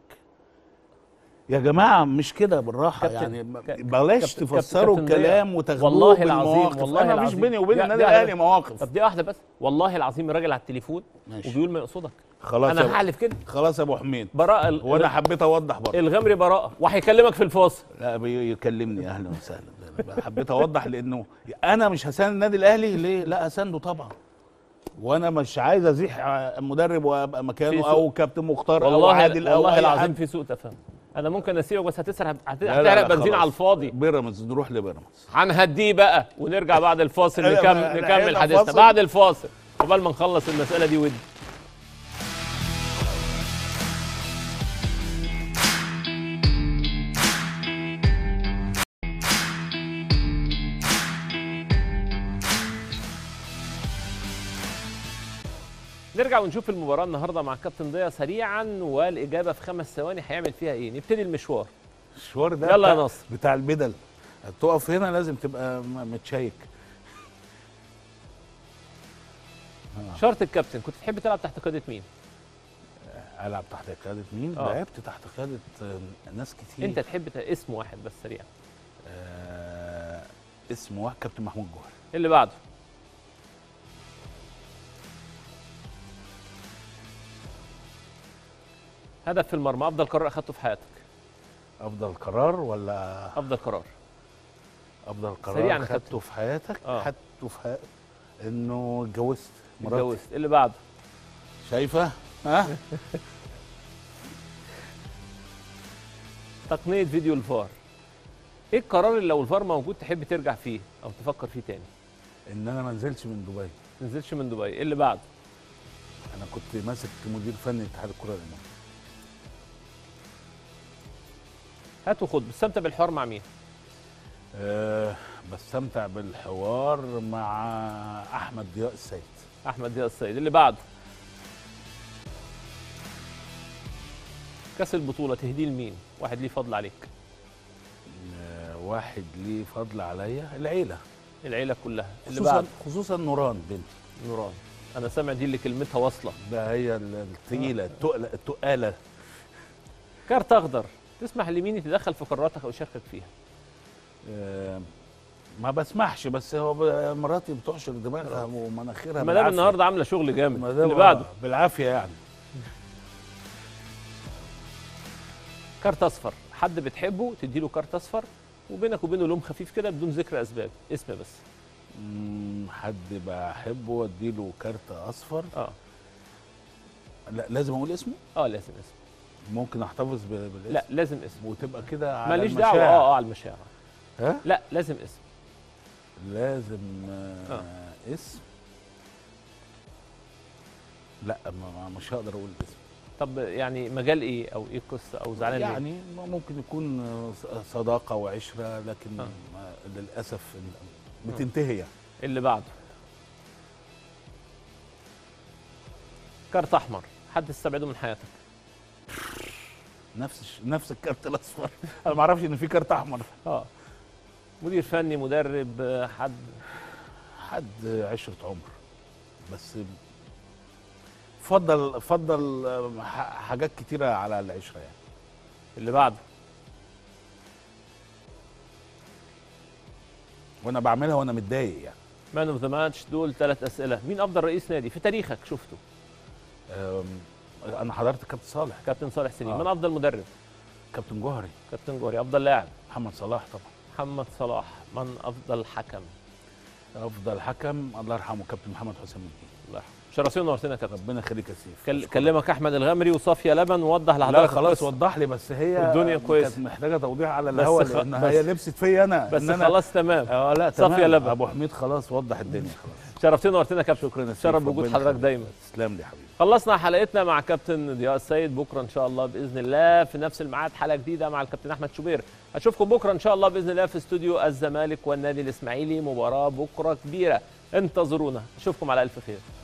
يا جماعه مش كده بالراحه كابتن- يعني ب- كابتن- بلاش كابتن- تفسروا كابتن ضياء. الكلام وتغلوه والله العظيم بالمواقف. والله انا العظيم مفيش بيني وبين دي- النادي دي واحدة الاهلي بس. مواقف طب دي واحده بس والله العظيم الراجل على التليفون ماشي. وبيقول ما يقصدك خلاص انا يا أبو- هحلف كده خلاص يا ابو حميد براءه ال- وانا حبيت اوضح برضه الغمري براءه وهيكلمك في الفاصل لا بيكلمني اهلا وسهلا أنا حبيت اوضح لانه انا مش هساند النادي الاهلي ليه لا اسانده طبعا وانا مش عايز ازيح مدرب وابقى في مكانه سوء. او كابتن مختار او والله عادل او والله أي العظيم حد. في سوء تفاهم انا ممكن اسيبك بس هتسرح هت- لا، لا، لا، هتحرق بنزين خلاص. على الفاضي بيراميدز نروح لبيراميدز هنهديه بقى ونرجع بعد الفاصل لا، نكمل لا، لا، نكمل لا، حديثنا فاصل. بعد الفاصل قبل ما نخلص المساله دي ودي نرجع ونشوف المباراة النهاردة مع كابتن ضياء سريعا والإجابة في خمس ثواني هيعمل فيها إيه؟ نبتدي المشوار المشوار ده يلا يا بتاع- ناصر. بتاع البدل تقف هنا لازم تبقى م- متشيك شرط الكابتن كنت تحب تلعب تحت قيادة مين؟ العب تحت قياده مين آه. لعبت تحت قياده آه، ناس كتير أنت تحب ت- اسم واحد بس سريع آه اسمه واحد كابتن محمود جوهر اللي بعده هدف في المرمى أفضل قرار أخدته في حياتك افضل قرار ولا أفضل قرار افضل سريعاً قرار يا خدته كابتن. في حياتك آه. خدته في حياتك انه اتجوزت مراتي. اتجوزت اللي بعده شايفه ها تقنية فيديو الفار ايه القرار اللي لو الفار موجود تحب ترجع فيه او تفكر فيه تاني ان انا ما نزلتش من دبي ما تنزلش من دبي ايه اللي بعده انا كنت ماسك مدير فني اتحاد الكره الاماراتي هات وخد بتستمتع بالحوار مع مين أه بستمتع بالحوار مع احمد ضياء السيد احمد ضياء السيد اللي بعده كاس البطوله تهديه لمين واحد ليه فضل عليك آه، واحد ليه فضل عليا العيله العيله كلها اللي خصوصا بعد خصوصا نوران بنتي نوران انا سامع دي اللي كلمتها واصله ده هي ال- الثقيله التقله التقاله كارت اخضر تسمح لمين يتدخل في قراراتك او يشاركك فيها آه، ما بسمحش بس هو ب- مراتي بتحشر دماغها ومناخيرها ما دام بالعافية. النهارده عامله شغل جامد ما دام اللي بعده آه، بالعافيه يعني كارت اصفر حد بتحبه تديله كارت اصفر وبينك وبينه لوم خفيف كده بدون ذكر اسباب اسم بس مم، حد بحبه واديله كارت اصفر اه لا لازم اقول اسمه اه لازم اسم ممكن احتفظ ب- بالاسم لا لازم اسم وتبقى كده على ماليش دعوه المشاعر. اه اه على المشاعر ها لا لازم اسم لازم آه آه. اسم لا ما ما- مش هقدر اقول اسم طب يعني مجال ايه او ايه القصه او زعلان ليه؟ يعني ممكن يكون آه، ص- صداقه وعشره لكن آه. آه. للاسف إن- بتنتهي يعني اللي بعده كارت احمر حد تستبعده من حياتك نفس الش- نفس الكارت الاصفر انا ما اعرفش ان في كارت احمر اه مدير فني مدرب آه، حد حد عشره عمر بس فضل فضل آه، ح- حاجات كتيره على العشره يعني اللي بعده وانا بعملها وانا متضايق يعني مان اوف ذا ماتش دول ثلاث اسئله مين افضل رئيس نادي في تاريخك شفته أم، انا حضرت كابتن صالح كابتن صالح سليم آه. من افضل مدرب كابتن جوهري كابتن جوري افضل لاعب محمد صلاح طبعا محمد صلاح من افضل حكم افضل حكم الله يرحمه كابتن محمد حسام الدين الله يرحمه شرفتنا ونورتنا يا كابتن ربنا يخليك يا سيف كل- أشكرك. كلمك احمد الغمري وصافيه لبن ووضح لا لحضرتك خلاص القصة. وضح لي بس هي والدنيا كويسة. كانت محتاجه توضيح على بس الهوا خ- لان بس- هي لبست فيا انا بس إن أنا خلاص تمام اه لا صافية تمام لبن. ابو حميد خلاص وضح الدنيا خلاص شرفتنا ونورتنا يا كابتن شكرا يا سيف شرف بوجود ربنا حضرتك يخليك. دايما تسلم لي حبيبي خلصنا حلقتنا مع كابتن ضياء السيد بكره ان شاء الله باذن الله في نفس الميعاد حلقه جديده مع الكابتن احمد شوبير اشوفكم بكره ان شاء الله باذن الله في استوديو الزمالك والنادي الاسماعيلي مباراه بكره كبيره انتظرونا اشوفكم على الف خير